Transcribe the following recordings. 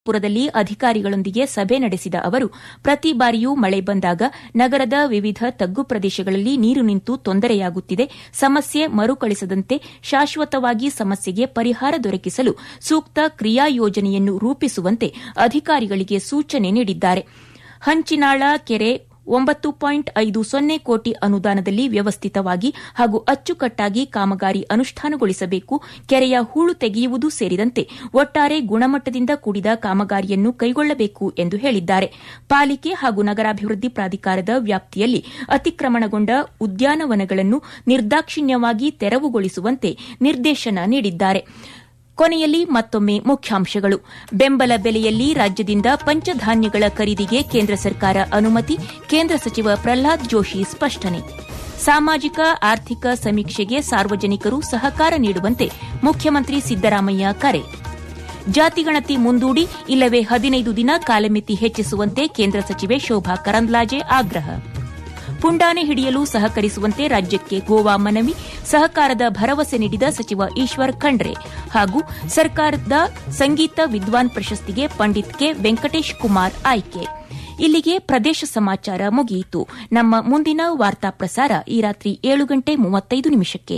ಪುರದಲ್ಲಿ ಅಧಿಕಾರಿಗಳೊಂದಿಗೆ ಸಭೆ ನಡೆಸಿದ ಅವರು ಪ್ರತಿ ಬಾರಿಯೂ ಮಳೆ ಬಂದಾಗ ನಗರದ ವಿವಿಧ ತಗ್ಗು ಪ್ರದೇಶಗಳಲ್ಲಿ ನೀರು ನಿಂತು ತೊಂದರೆಯಾಗುತ್ತಿದೆ ಸಮಸ್ಯೆ ಮರುಕಳಿಸದಂತೆ ಶಾಶ್ವತವಾಗಿ ಸಮಸ್ಯೆಗೆ ಪರಿಹಾರ ದೊರಕಿಸಲು ಸೂಕ್ತ ಕ್ರಿಯಾ ಯೋಜನೆಯನ್ನು ರೂಪಿಸುವಂತೆ ಅಧಿಕಾರಿಗಳಿಗೆ ಸೂಚನೆ ನೀಡಿದ್ದಾರೆ ಹಂಚಿನಾಳ ಕೆರೆ ಒಂಬತ್ತು ಪಾಯಿಂಟ್ ಐದು ಸೊನ್ನೆ ಕೋಟಿ ಅನುದಾನದಲ್ಲಿ ವ್ಯವಸ್ಥಿತವಾಗಿ ಹಾಗೂ ಅಚ್ಚುಕಟ್ಟಾಗಿ ಕಾಮಗಾರಿ ಅನುಷ್ಠಾನಗೊಳಿಸಬೇಕು ಕೆರೆಯ ಹೂಳು ತೆಗೆಯುವುದು ಸೇರಿದಂತೆ ಒಟ್ಟಾರೆ ಗುಣಮಟ್ಟದಿಂದ ಕೂಡಿದ ಕಾಮಗಾರಿಯನ್ನು ಕೈಗೊಳ್ಳಬೇಕು ಎಂದು ಹೇಳಿದ್ದಾರೆ ಪಾಲಿಕೆ ಹಾಗೂ ನಗರಾಭಿವೃದ್ಧಿ ಪ್ರಾಧಿಕಾರದ ವ್ಯಾಪ್ತಿಯಲ್ಲಿ ಅತಿಕ್ರಮಣಗೊಂಡ ಉದ್ಯಾನವನಗಳನ್ನು ನಿರ್ದಾಕ್ಷಿಣ್ಯವಾಗಿ ತೆರವುಗೊಳಿಸುವಂತೆ ನಿರ್ದೇಶನ ನೀಡಿದ್ದಾರೆ ಕೊನೆಯಲ್ಲಿ ಮತ್ತೊಮ್ಮೆ ಮುಖ್ಯಾಂಶಗಳು ಬೆಂಬಲ ಬೆಲೆಯಲ್ಲಿ ರಾಜ್ಯದಿಂದ ಪಂಚಧಾನ್ಯಗಳ ಖರೀದಿಗೆ ಕೇಂದ್ರ ಸರ್ಕಾರ ಅನುಮತಿ ಕೇಂದ್ರ ಸಚಿವ ಪ್ರಹ್ಲಾದ್ ಜೋಶಿ ಸ್ಪಷ್ಟನೆ ಸಾಮಾಜಿಕ ಆರ್ಥಿಕ ಸಮೀಕ್ಷೆಗೆ ಸಾರ್ವಜನಿಕರು ಸಹಕಾರ ನೀಡುವಂತೆ ಮುಖ್ಯಮಂತ್ರಿ ಸಿದ್ದರಾಮಯ್ಯ ಕರೆ ಜಾತಿಗಣತಿ ಮುಂದೂಡಿ ಇಲ್ಲವೇ ಹದಿನೈದು ದಿನ ಕಾಲಮಿತಿ ಹೆಚ್ಚಿಸುವಂತೆ ಕೇಂದ್ರ ಸಚಿವೆ ಶೋಭಾ ಕರಂದ್ಲಾಜೆ ಆಗ್ರಹ ಪುಂಡಾನೆ ಹಿಡಿಯಲು ಸಹಕರಿಸುವಂತೆ ರಾಜ್ಯಕ್ಕೆ ಗೋವಾ ಮನವಿ ಸಹಕಾರದ ಭರವಸೆ ನೀಡಿದ ಸಚಿವ ಈಶ್ವರ್ ಖಂಡ್ರೆ ಹಾಗೂ ಸರ್ಕಾರದ ಸಂಗೀತ ವಿದ್ವಾನ್ ಪ್ರಶಸ್ತಿಗೆ ಪಂಡಿತ್ ಕೆ ವೆಂಕಟೇಶ್ ಕುಮಾರ್ ಆಯ್ಕೆ ಇಲ್ಲಿಗೆ ಪ್ರದೇಶ ಸಮಾಚಾರ ಮುಗಿಯಿತು ನಮ್ಮ ಮುಂದಿನ ವಾರ್ತಾ ಪ್ರಸಾರ ಈ ರಾತ್ರಿ ಏಳು ಗಂಟೆ ಮೂವತ್ತೈದು ನಿಮಿಷಕ್ಕೆ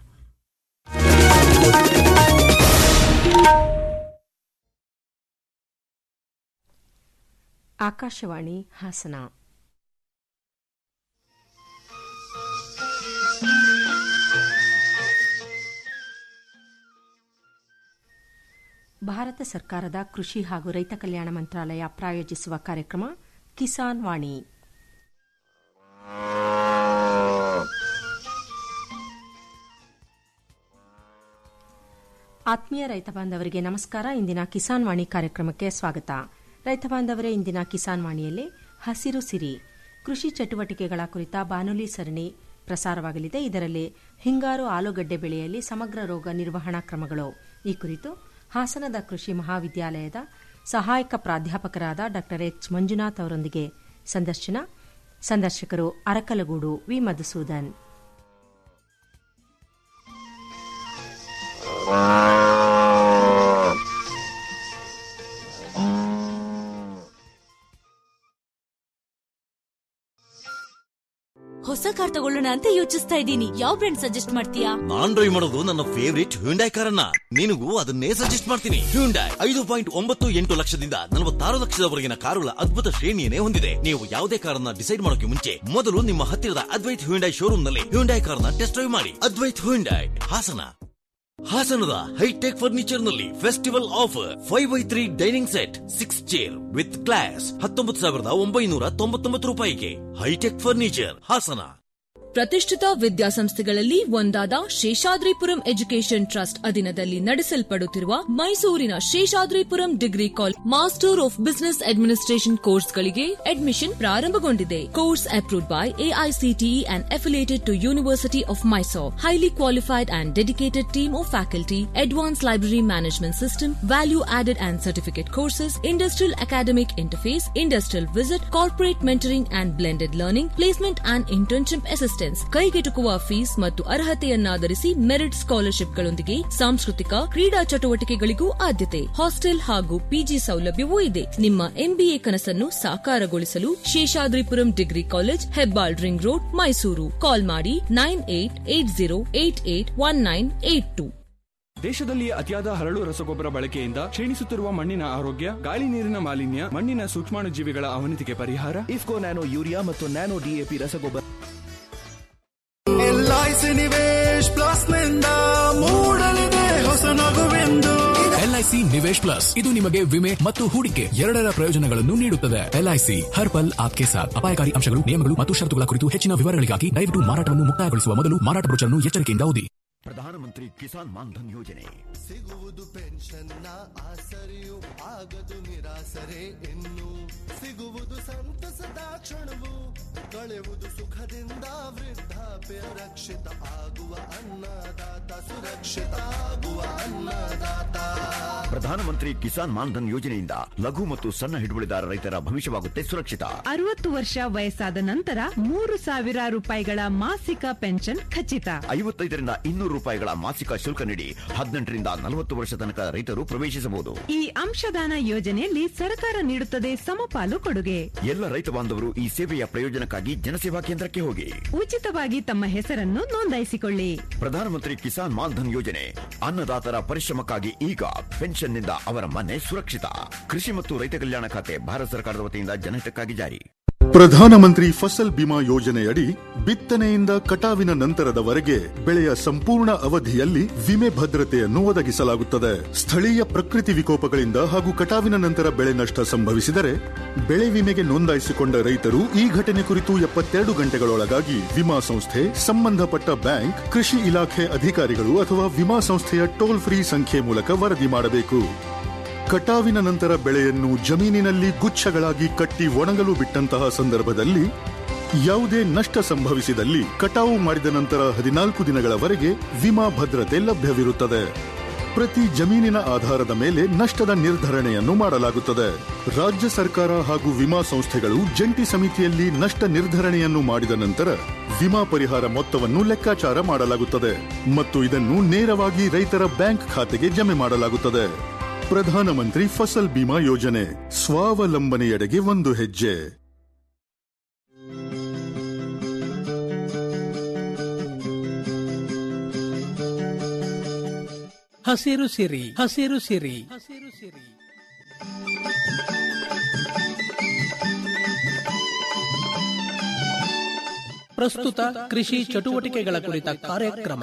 ಆಕಾಶವಾಣಿ ಹಾಸನ ಭಾರತ ಸರ್ಕಾರದ ಕೃಷಿ ಹಾಗೂ ರೈತ ಕಲ್ಯಾಣ ಮಂತ್ರಾಲಯ ಪ್ರಾಯೋಜಿಸುವ ಕಾರ್ಯಕ್ರಮ ಕಿಸಾನ್ ವಾಣಿ ಆತ್ಮೀಯ ರೈತ ಬಾಂಧವರಿಗೆ ನಮಸ್ಕಾರ ಇಂದಿನ ಕಿಸಾನ್ ವಾಣಿ ಕಾರ್ಯಕ್ರಮಕ್ಕೆ ಸ್ವಾಗತ ರೈತ ಬಾಂಧವರೇ ಇಂದಿನ ಕಿಸಾನ್ ವಾಣಿಯಲ್ಲಿ ಹಸಿರು ಸಿರಿ ಕೃಷಿ ಚಟುವಟಿಕೆಗಳ ಕುರಿತ ಬಾನುಲಿ ಸರಣಿ ಪ್ರಸಾರವಾಗಲಿದೆ ಇದರಲ್ಲಿ ಹಿಂಗಾರು ಆಲೂಗಡ್ಡೆ ಬೆಳೆಯಲ್ಲಿ ಸಮಗ್ರ ರೋಗ ನಿರ್ವಹಣಾ ಕ್ರಮಗಳು ಈ ಕುರಿತು ಹಾಸನದ ಕೃಷಿ ಮಹಾವಿದ್ಯಾಲಯದ ಸಹಾಯಕ ಪ್ರಾಧ್ಯಾಪಕರಾದ ಡಾ ಎಚ್ ಮಂಜುನಾಥ್ ಅವರೊಂದಿಗೆ ಸಂದರ್ಶನ ಸಂದರ್ಶಕರು ಅರಕಲಗೂಡು ವಿ ಮಧುಸೂದನ್ ಹೊಸ ಕಾರ್ ತಗೊಳ್ಳೋಣ ಅಂತ ಯೋಚಿಸ್ತಾ ಇದ್ದೀನಿ ಯಾವ ಬ್ರ್ಯಾಂಡ್ ಸಜೆಸ್ಟ್ ಮಾಡ್ತೀಯಾ ನಾನ್ ಡ್ರೈವ್ ಮಾಡೋದು ನನ್ನ ಫೇವರಿಟ್ ಹ್ಯುಂಡೈ ಕಾರನ್ನ ನಿನಗೂ ಅದನ್ನೇ ಸಜೆಸ್ಟ್ ಮಾಡ್ತೀನಿ ಹ್ಯುಂಡೈ ಐದು ಪಾಯಿಂಟ್ ಒಂಬತ್ತು ಎಂಟು ಲಕ್ಷದಿಂದ ನಲವತ್ತಾರು ಲಕ್ಷದವರೆಗಿನ ಕಾರುಗಳ ಅದ್ಭುತ ಶ್ರೇಣಿಯನ್ನೇ ಹೊಂದಿದೆ ನೀವು ಯಾವುದೇ ಕಾರನ್ನ ಡಿಸೈಡ್ ಮಾಡೋಕೆ ಮುಂಚೆ ಮೊದಲು ನಿಮ್ಮ ಹತ್ತಿರದ ಅದ್ವೈತ್ ಹ್ಯುಂಡೈ ಶೋರೂಮ್ ನಲ್ಲಿ ಹ್ಯುಂಡೈ ಕಾರ್ನ ಟೆಸ್ಟ್ ಡ್ರೈವ್ ಮಾಡಿ ಅದ್ವೈತ್ ಹ್ಯುಂಡೈ ಹಾಸನ ಹಾಸನದ ಹೈಟೆಕ್ ಫರ್ನಿಚರ್ ನಲ್ಲಿ festival offer five by three dining set six chair with glass ಹತ್ತೊಂಬತ್ತು ಸಾವಿರದ ಒಂಬೈನೂರ ತೊಂಬತ್ತೊಂಬತ್ತು ರೂಪಾಯಿಗೆ ಹೈಟೆಕ್ ಫರ್ನಿಚರ್ ಹಾಸನ ಪ್ರತಿಷ್ಠಿತ ವಿದ್ಯಾಸಂಸ್ಥೆಗಳಲ್ಲಿ ಒಂದಾದ ಶೇಷಾದ್ರಿಪುರಂ ಎಜುಕೇಷನ್ ಟ್ರಸ್ಟ್ ಅಧೀನದಲ್ಲಿ ನಡೆಸಲ್ಪಡುತ್ತಿರುವ ಮೈಸೂರಿನ Seshadripuram degree college master of business administration ಕೋರ್ಸ್ಗಳಿಗೆ ಅಡ್ಮಿಷನ್ ಪ್ರಾರಂಭಗೊಂಡಿದೆ course approved by AICTE and affiliated to university of Mysore highly qualified and dedicated team of faculty advance library management system value added and certificate courses industrial academic interface industrial visit corporate mentoring and blended learning placement and internship assistance ಕೈಗೆಟುಕುವ fees ಮತ್ತು ಅರ್ಹತೆಯನ್ನಾಧರಿಸಿ merit ಸ್ಕಾಲರ್ಶಿಪ್ಗಳೊಂದಿಗೆ ಸಾಂಸ್ಕೃತಿಕ ಕ್ರೀಡಾ ಚಟುವಟಿಕೆಗಳಿಗೂ ಆದ್ಯತೆ hostel ಹಾಗೂ PG ಸೌಲಭ್ಯವೂ ಇದೆ ನಿಮ್ಮ ಎಂಬಿಎ ಕನಸನ್ನು ಸಾಕಾರಗೊಳಿಸಲು Seshadripuram degree college Hebbal ring road Mysuru call ಮಾಡಿ nine eight eight zero eight eight one nine eight two ದೇಶದಲ್ಲಿ ಅತಿಯಾದ ಹರಳು ರಸಗೊಬ್ಬರ ಬಳಕೆಯಿಂದ ಕ್ಷೀಣಿಸುತ್ತಿರುವ ಮಣ್ಣಿನ ಆರೋಗ್ಯ ಗಾಳಿ ನೀರಿನ ಮಾಲಿನ್ಯ ಮಣ್ಣಿನ ಸೂಕ್ಷ್ಮಾಣುಜೀವಿಗಳ ಅವನತಿಗೆ ಪರಿಹಾರ ಇಫ್ಕೋ ನ್ಯಾನೋ ಯೂರಿಯಾ ಮತ್ತು ನ್ಯಾನೋ ಡಿಎಪಿ ರಸಗೊಬ್ಬರ ಎಲ್ಐಸಿ ನಿವೇಶ್ ಪ್ಲಸ್ ನಿಂದ ಮೂಡಲಿದೆ ಹೊಸ ನಗುವೆಂದು ಎಲ್ಐಸಿ ನಿವೇಶ್ ಪ್ಲಸ್ ಇದು ನಿಮಗೆ ವಿಮೆ ಮತ್ತು ಹೂಡಿಕೆ ಎರಡರ ಪ್ರಯೋಜನಗಳನ್ನು ನೀಡುತ್ತದೆ ಎಲ್ಐಸಿ ಹರ್ ಪಲ್ ಆಪ್ಕೆ ಸಾಥ್ ಅಪಾಯಕಾರಿ ಅಂಶಗಳು ನಿಯಮಗಳು ಮತ್ತು ಷರತ್ತುಗಳ ಕುರಿತು ಹೆಚ್ಚಿನ ವಿವರಗಳಿಗಾಗಿ ದಯವಿಟ್ಟು ಮಾರಾಟವನ್ನು ಮುಕ್ತಾಯಗೊಳಿಸುವ ಮೊದಲು ಮಾರಾಟ ಬ್ರೋಚರ್ನ್ನು ಎಚ್ಚರಿಕೆಯಿಂದ ಓದಿ ಪ್ರಧಾನಮಂತ್ರಿ ಕಿಸಾನ್ ಮಾನ್ಧನ್ ಯೋಜನೆ ಸಿಗುವುದು ಪೆನ್ಷನ್ನ ಆಸರೆಯು ಆಗದು ನಿರಾಸರೆ ಇನ್ನು ಸಿಗುವುದು ಸಂತಸದ ಕ್ಷಣವು ಕಳೆಯುವುದು ಸುಖದಿಂದ ವೃದ್ಧಾಪ್ಯ ರಕ್ಷಿತ ಆಗುವ ಅನ್ನದಾತ ಸುರಕ್ಷಿತ ಆಗುವ ಅನ್ನದಾತ ಪ್ರಧಾನಮಂತ್ರಿ ಕಿಸಾನ್ ಮಾನ್ಧನ್ ಯೋಜನೆಯಿಂದ ಲಘು ಮತ್ತು ಸಣ್ಣ ಹಿಡುವಳಿದಾರ ರೈತರ ಭವಿಷ್ಯವಾಗುತ್ತೆ ಸುರಕ್ಷಿತ ಅರವತ್ತು ವರ್ಷ ವಯಸ್ಸಾದ ನಂತರ ಮೂರು ಸಾವಿರ ರೂಪಾಯಿಗಳ ಮಾಸಿಕ ಪೆನ್ಷನ್ ಖಚಿತ ಐವತ್ತೈದರಿಂದ ಇನ್ನೂರು ರೂಪಾಯಿಗಳ ಮಾಸಿಕ ಶುಲ್ಕ ನೀಡಿ ಹದಿನೆಂಟರಿಂದ ನಲವತ್ತು ವರ್ಷ ತನಕ ರೈತರು ಪ್ರವೇಶಿಸಬಹುದು ಈ ಅಂಶದಾನ ಯೋಜನೆಯಲ್ಲಿ ಸರ್ಕಾರ ನೀಡುತ್ತದೆ ಸಮಪಾಲು ಕೊಡುಗೆ ಎಲ್ಲ ರೈತ ಬಾಂಧವರು ಈ ಸೇವೆಯ ಪ್ರಯೋಜನಕ್ಕಾಗಿ ಜನಸೇವಾ ಕೇಂದ್ರಕ್ಕೆ ಹೋಗಿ ಉಚಿತವಾಗಿ ತಮ್ಮ ಹೆಸರನ್ನು ನೋಂದಾಯಿಸಿಕೊಳ್ಳಿ ಪ್ರಧಾನಮಂತ್ರಿ ಕಿಸಾನ್ ಮಾನ್ಧನ್ ಯೋಜನೆ ಅನ್ನದಾತರ ಪರಿಶ್ರಮಕ್ಕಾಗಿ ಈಗ ಪೆನ್ಷನ್ನಿಂದ ಅವರ ಮನೆ ಸುರಕ್ಷಿತ ಕೃಷಿ ಮತ್ತು ರೈತ ಕಲ್ಯಾಣ ಖಾತೆ ಭಾರತ ಸರ್ಕಾರದ ವತಿಯಿಂದ ಜನಹಿತಕ್ಕಾಗಿ ಜಾರಿ ಪ್ರಧಾನಮಂತ್ರಿ ಫಸಲ್ ಬಿಮಾ ಯೋಜನೆಯಡಿ ಬಿತ್ತನೆಯಿಂದ ಕಟಾವಿನ ನಂತರದವರೆಗೆ ಬೆಳೆಯ ಸಂಪೂರ್ಣ ಅವಧಿಯಲ್ಲಿ ವಿಮೆ ಭದ್ರತೆಯನ್ನು ಒದಗಿಸಲಾಗುತ್ತದೆ ಸ್ಥಳೀಯ ಪ್ರಕೃತಿ ವಿಕೋಪಗಳಿಂದ ಹಾಗೂ ಕಟಾವಿನ ನಂತರ ಬೆಳೆ ನಷ್ಟ ಸಂಭವಿಸಿದರೆ ಬೆಳೆ ವಿಮೆಗೆ ನೋಂದಾಯಿಸಿಕೊಂಡ ರೈತರು ಈ ಘಟನೆ ಕುರಿತು ಎಪ್ಪತ್ತೆರಡು ಗಂಟೆಗಳೊಳಗಾಗಿ ವಿಮಾ ಸಂಸ್ಥೆ ಸಂಬಂಧಪಟ್ಟ ಬ್ಯಾಂಕ್ ಕೃಷಿ ಇಲಾಖೆ ಅಧಿಕಾರಿಗಳು ಅಥವಾ ವಿಮಾ ಸಂಸ್ಥೆಯ ಟೋಲ್ ಫ್ರೀ ಸಂಖ್ಯೆ ಮೂಲಕ ವರದಿ ಮಾಡಬೇಕು ಕಟಾವಿನ ನಂತರ ಬೆಳೆಯನ್ನು ಜಮೀನಿನಲ್ಲಿ ಗುಚ್ಛಗಳಾಗಿ ಕಟ್ಟಿ ಒಣಗಲು ಬಿಟ್ಟಂತಹ ಸಂದರ್ಭದಲ್ಲಿ ಯಾವುದೇ ನಷ್ಟ ಸಂಭವಿಸಿದಲ್ಲಿ ಕಟಾವು ಮಾಡಿದ ನಂತರ ಹದಿನಾಲ್ಕು ದಿನಗಳವರೆಗೆ ವಿಮಾ ಭದ್ರತೆ ಲಭ್ಯವಿರುತ್ತದೆ ಪ್ರತಿ ಜಮೀನಿನ ಆಧಾರದ ಮೇಲೆ ನಷ್ಟದ ನಿರ್ಧರಣೆಯನ್ನು ಮಾಡಲಾಗುತ್ತದೆ ರಾಜ್ಯ ಸರ್ಕಾರ ಹಾಗೂ ವಿಮಾ ಸಂಸ್ಥೆಗಳು ಜಂಟಿ ಸಮಿತಿಯಲ್ಲಿ ನಷ್ಟ ನಿರ್ಧರಣೆಯನ್ನು ಮಾಡಿದ ನಂತರ ವಿಮಾ ಪರಿಹಾರ ಮೊತ್ತವನ್ನು ಲೆಕ್ಕಾಚಾರ ಮಾಡಲಾಗುತ್ತದೆ ಮತ್ತು ಇದನ್ನು ನೇರವಾಗಿ ರೈತರ ಬ್ಯಾಂಕ್ ಖಾತೆಗೆ ಜಮೆ ಮಾಡಲಾಗುತ್ತದೆ ಪ್ರಧಾನಮಂತ್ರಿ ಫಸಲ್ ಬಿಮಾ ಯೋಜನೆ ಸ್ವಾವಲಂಬನೆಯೆಡೆಗೆ ಒಂದು ಹೆಜ್ಜೆ ಹಸಿರು ಸಿರಿ ಹಸಿರು ಸಿರಿ ಹಸಿರು ಸಿರಿ ಪ್ರಸ್ತುತ ಕೃಷಿ ಚಟುವಟಿಕೆಗಳ ಕುರಿತ ಕಾರ್ಯಕ್ರಮ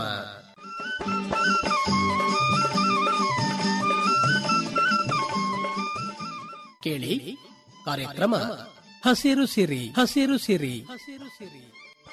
ಕೇಳಿ ಕಾರ್ಯಕ್ರಮ ಹಸಿರು ಸಿರಿ ಹಸಿರು ಸಿರಿ ಹಸಿರು ಸಿರಿ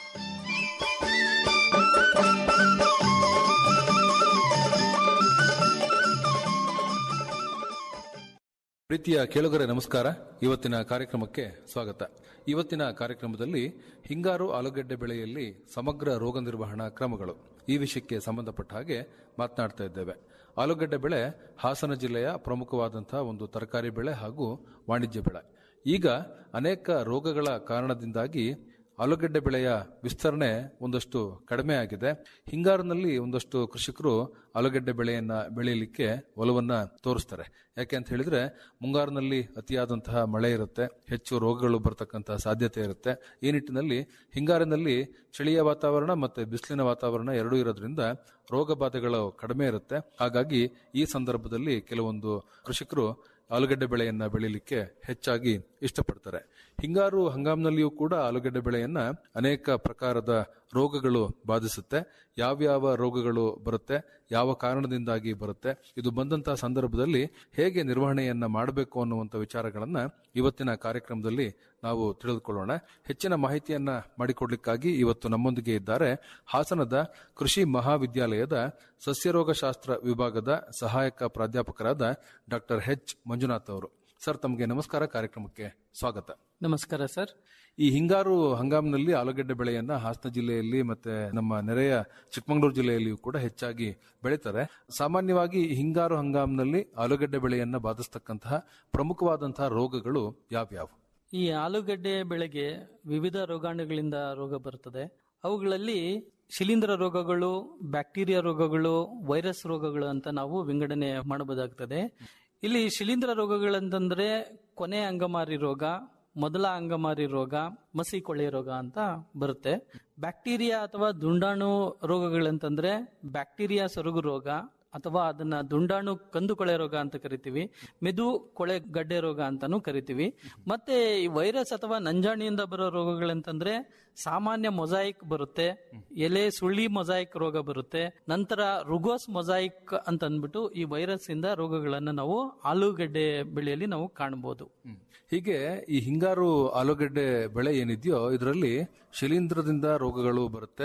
ಪ್ರೀತಿಯ ಕೇಳುಗರೆ ನಮಸ್ಕಾರ ಇವತ್ತಿನ ಕಾರ್ಯಕ್ರಮಕ್ಕೆ ಸ್ವಾಗತ ಇವತ್ತಿನ ಕಾರ್ಯಕ್ರಮದಲ್ಲಿ ಹಿಂಗಾರು ಆಲೂಗಡ್ಡೆ ಬೆಳೆಯಲ್ಲಿ ಸಮಗ್ರ ರೋಗ ನಿರ್ವಹಣಾ ಕ್ರಮಗಳು ಈ ವಿಷಯಕ್ಕೆ ಸಂಬಂಧಪಟ್ಟ ಹಾಗೆ ಮಾತನಾಡ್ತಾ ಇದ್ದೇವೆ ಆಲೂಗಡ್ಡೆ ಬೆಳೆ ಹಾಸನ ಜಿಲ್ಲೆಯ ಪ್ರಮುಖವಾದಂತಹ ಒಂದು ತರಕಾರಿ ಬೆಳೆ ಹಾಗೂ ವಾಣಿಜ್ಯ ಬೆಳೆ ಈಗ ಅನೇಕ ರೋಗಗಳ ಕಾರಣದಿಂದಾಗಿ ಆಲೂಗಡ್ಡೆ ಬೆಳೆಯ ವಿಸ್ತರಣೆ ಒಂದಷ್ಟು ಕಡಿಮೆ ಆಗಿದೆ ಹಿಂಗಾರಿನಲ್ಲಿ ಒಂದಷ್ಟು ಕೃಷಿಕರು ಆಲೂಗಡ್ಡೆ ಬೆಳೆಯನ್ನ ಬೆಳೆಯಲಿಕ್ಕೆ ಒಲವನ್ನ ತೋರಿಸ್ತಾರೆ ಯಾಕೆ ಅಂತ ಹೇಳಿದ್ರೆ ಮುಂಗಾರಿನಲ್ಲಿ ಅತಿಯಾದಂತಹ ಮಳೆ ಇರುತ್ತೆ ಹೆಚ್ಚು ರೋಗಗಳು ಬರತಕ್ಕಂತಹ ಸಾಧ್ಯತೆ ಇರುತ್ತೆ ಈ ನಿಟ್ಟಿನಲ್ಲಿ ಹಿಂಗಾರಿನಲ್ಲಿ ಚಳಿಯ ವಾತಾವರಣ ಮತ್ತೆ ಬಿಸಿಲಿನ ವಾತಾವರಣ ಎರಡೂ ಇರೋದ್ರಿಂದ ರೋಗ ಬಾಧೆಗಳು ಕಡಿಮೆ ಇರುತ್ತೆ ಹಾಗಾಗಿ ಈ ಸಂದರ್ಭದಲ್ಲಿ ಕೆಲವೊಂದು ಕೃಷಿಕರು ಆಲೂಗಡ್ಡೆ ಬೆಳೆಯನ್ನ ಬೆಳೀಲಿಕ್ಕೆ ಹೆಚ್ಚಾಗಿ ಇಷ್ಟಪಡ್ತಾರೆ ಹಿಂಗಾರು ಹಂಗಾಮಿನಲ್ಲಿಯೂ ಕೂಡ ಆಲೂಗಡ್ಡೆ ಬೆಳೆಯನ್ನ ಅನೇಕ ಪ್ರಕಾರದ ರೋಗಗಳು ಬಾಧಿಸುತ್ತೆ ಯಾವ್ಯಾವ ರೋಗಗಳು ಬರುತ್ತೆ ಯಾವ ಕಾರಣದಿಂದಾಗಿ ಬರುತ್ತೆ ಇದು ಬಂದಂತಹ ಸಂದರ್ಭದಲ್ಲಿ ಹೇಗೆ ನಿರ್ವಹಣೆಯನ್ನ ಮಾಡಬೇಕು ಅನ್ನುವಂಥ ವಿಚಾರಗಳನ್ನ ಇವತ್ತಿನ ಕಾರ್ಯಕ್ರಮದಲ್ಲಿ ನಾವು ತಿಳಿದುಕೊಳ್ಳೋಣ ಹೆಚ್ಚಿನ ಮಾಹಿತಿಯನ್ನ ಮಾಡಿಕೊಡ್ಲಿಕ್ಕಾಗಿ ಇವತ್ತು ನಮ್ಮೊಂದಿಗೆ ಇದ್ದಾರೆ ಹಾಸನದ ಕೃಷಿ ಮಹಾವಿದ್ಯಾಲಯದ ಸಸ್ಯರೋಗಶಾಸ್ತ್ರ ವಿಭಾಗದ ಸಹಾಯಕ ಪ್ರಾಧ್ಯಾಪಕರಾದ ಡಾಕ್ಟರ್ ಎಚ್ ಮಂಜುನಾಥ್ ಅವರು ಸರ್ ತಮಗೆ ನಮಸ್ಕಾರ ಕಾರ್ಯಕ್ರಮಕ್ಕೆ ಸ್ವಾಗತ ನಮಸ್ಕಾರ ಸರ್ ಈ ಹಿಂಗಾರು ಹಂಗಾಮಿನಲ್ಲಿ ಆಲೂಗಡ್ಡೆ ಬೆಳೆಯನ್ನ ಹಾಸನ ಜಿಲ್ಲೆಯಲ್ಲಿ ಮತ್ತೆ ನಮ್ಮ ನೆರೆಯ ಚಿಕ್ಕಮಗಳೂರು ಜಿಲ್ಲೆಯಲ್ಲಿಯೂ ಕೂಡ ಹೆಚ್ಚಾಗಿ ಬೆಳೀತಾರೆ ಸಾಮಾನ್ಯವಾಗಿ ಹಿಂಗಾರು ಹಂಗಾಮಿನಲ್ಲಿ ಆಲೂಗಡ್ಡೆ ಬೆಳೆಯನ್ನ ಬಾಧಿಸ್ತಕ್ಕಂತಹ ಪ್ರಮುಖವಾದಂತಹ ರೋಗಗಳು ಯಾವ್ಯಾವು ಈ ಆಲೂಗಡ್ಡೆ ಬೆಳೆಗೆ ವಿವಿಧ ರೋಗಾಣುಗಳಿಂದ ರೋಗ ಬರುತ್ತದೆ ಅವುಗಳಲ್ಲಿ ಶಿಲೀಂಧ್ರ ರೋಗಗಳು ಬ್ಯಾಕ್ಟೀರಿಯಾ ರೋಗಗಳು ವೈರಸ್ ರೋಗಗಳು ಅಂತ ನಾವು ವಿಂಗಡಣೆ ಮಾಡಬಹುದಾಗ್ತದೆ ಇಲ್ಲಿ ಶಿಲೀಂಧ್ರ ರೋಗಗಳಂತಂದ್ರೆ ಕೊನೆ ಅಂಗಮಾರಿ ರೋಗ ಮೊದಲ ಅಂಗಮಾರಿ ರೋಗ ಮಸಿ ಕೊಳೆ ರೋಗ ಅಂತ ಬರುತ್ತೆ ಬ್ಯಾಕ್ಟೀರಿಯಾ ಅಥವಾ ದುಂಡಾಣು ರೋಗಗಳಂತಂದ್ರೆ ಬ್ಯಾಕ್ಟೀರಿಯಾ ಸೊರಗು ರೋಗ ಅಥವಾ ಅದನ್ನ ದುಂಡಾಣು ಕಂದು ಕೊಳೆ ರೋಗ ಅಂತ ಕರಿತೀವಿ ಮೆದು ಕೊಳೆ ಗಡ್ಡೆ ರೋಗ ಅಂತಾನು ಕರಿತೀವಿ ಮತ್ತೆ ಈ ವೈರಸ್ ಅಥವಾ ನಂಜಾಣಿಯಿಂದ ಬರೋ ರೋಗಗಳಂತಂದ್ರೆ ಸಾಮಾನ್ಯ ಮೊಸಾಯಿಕ್ ಬರುತ್ತೆ ಎಲೆ ಸುಳ್ಳಿ ಮೊಸಾಯಿಕ್ ರೋಗ ಬರುತ್ತೆ ನಂತರ ರುಗೋಸ್ ಮೊಸಾಯಿಕ್ ಅಂತ ಅಂದ್ಬಿಟ್ಟು ಈ ವೈರಸ್ ಇಂದ ರೋಗಗಳನ್ನ ನಾವು ಆಲೂಗಡ್ಡೆ ಬೆಳೆಯಲ್ಲಿ ನಾವು ಕಾಣಬಹುದು ಹೀಗೆ ಈ ಹಿಂಗಾರು ಆಲೂಗಡ್ಡೆ ಬೆಳೆ ಏನಿದೆಯೋ ಇದರಲ್ಲಿ ಶಿಲೀಂಧ್ರದಿಂದ ರೋಗಗಳು ಬರುತ್ತೆ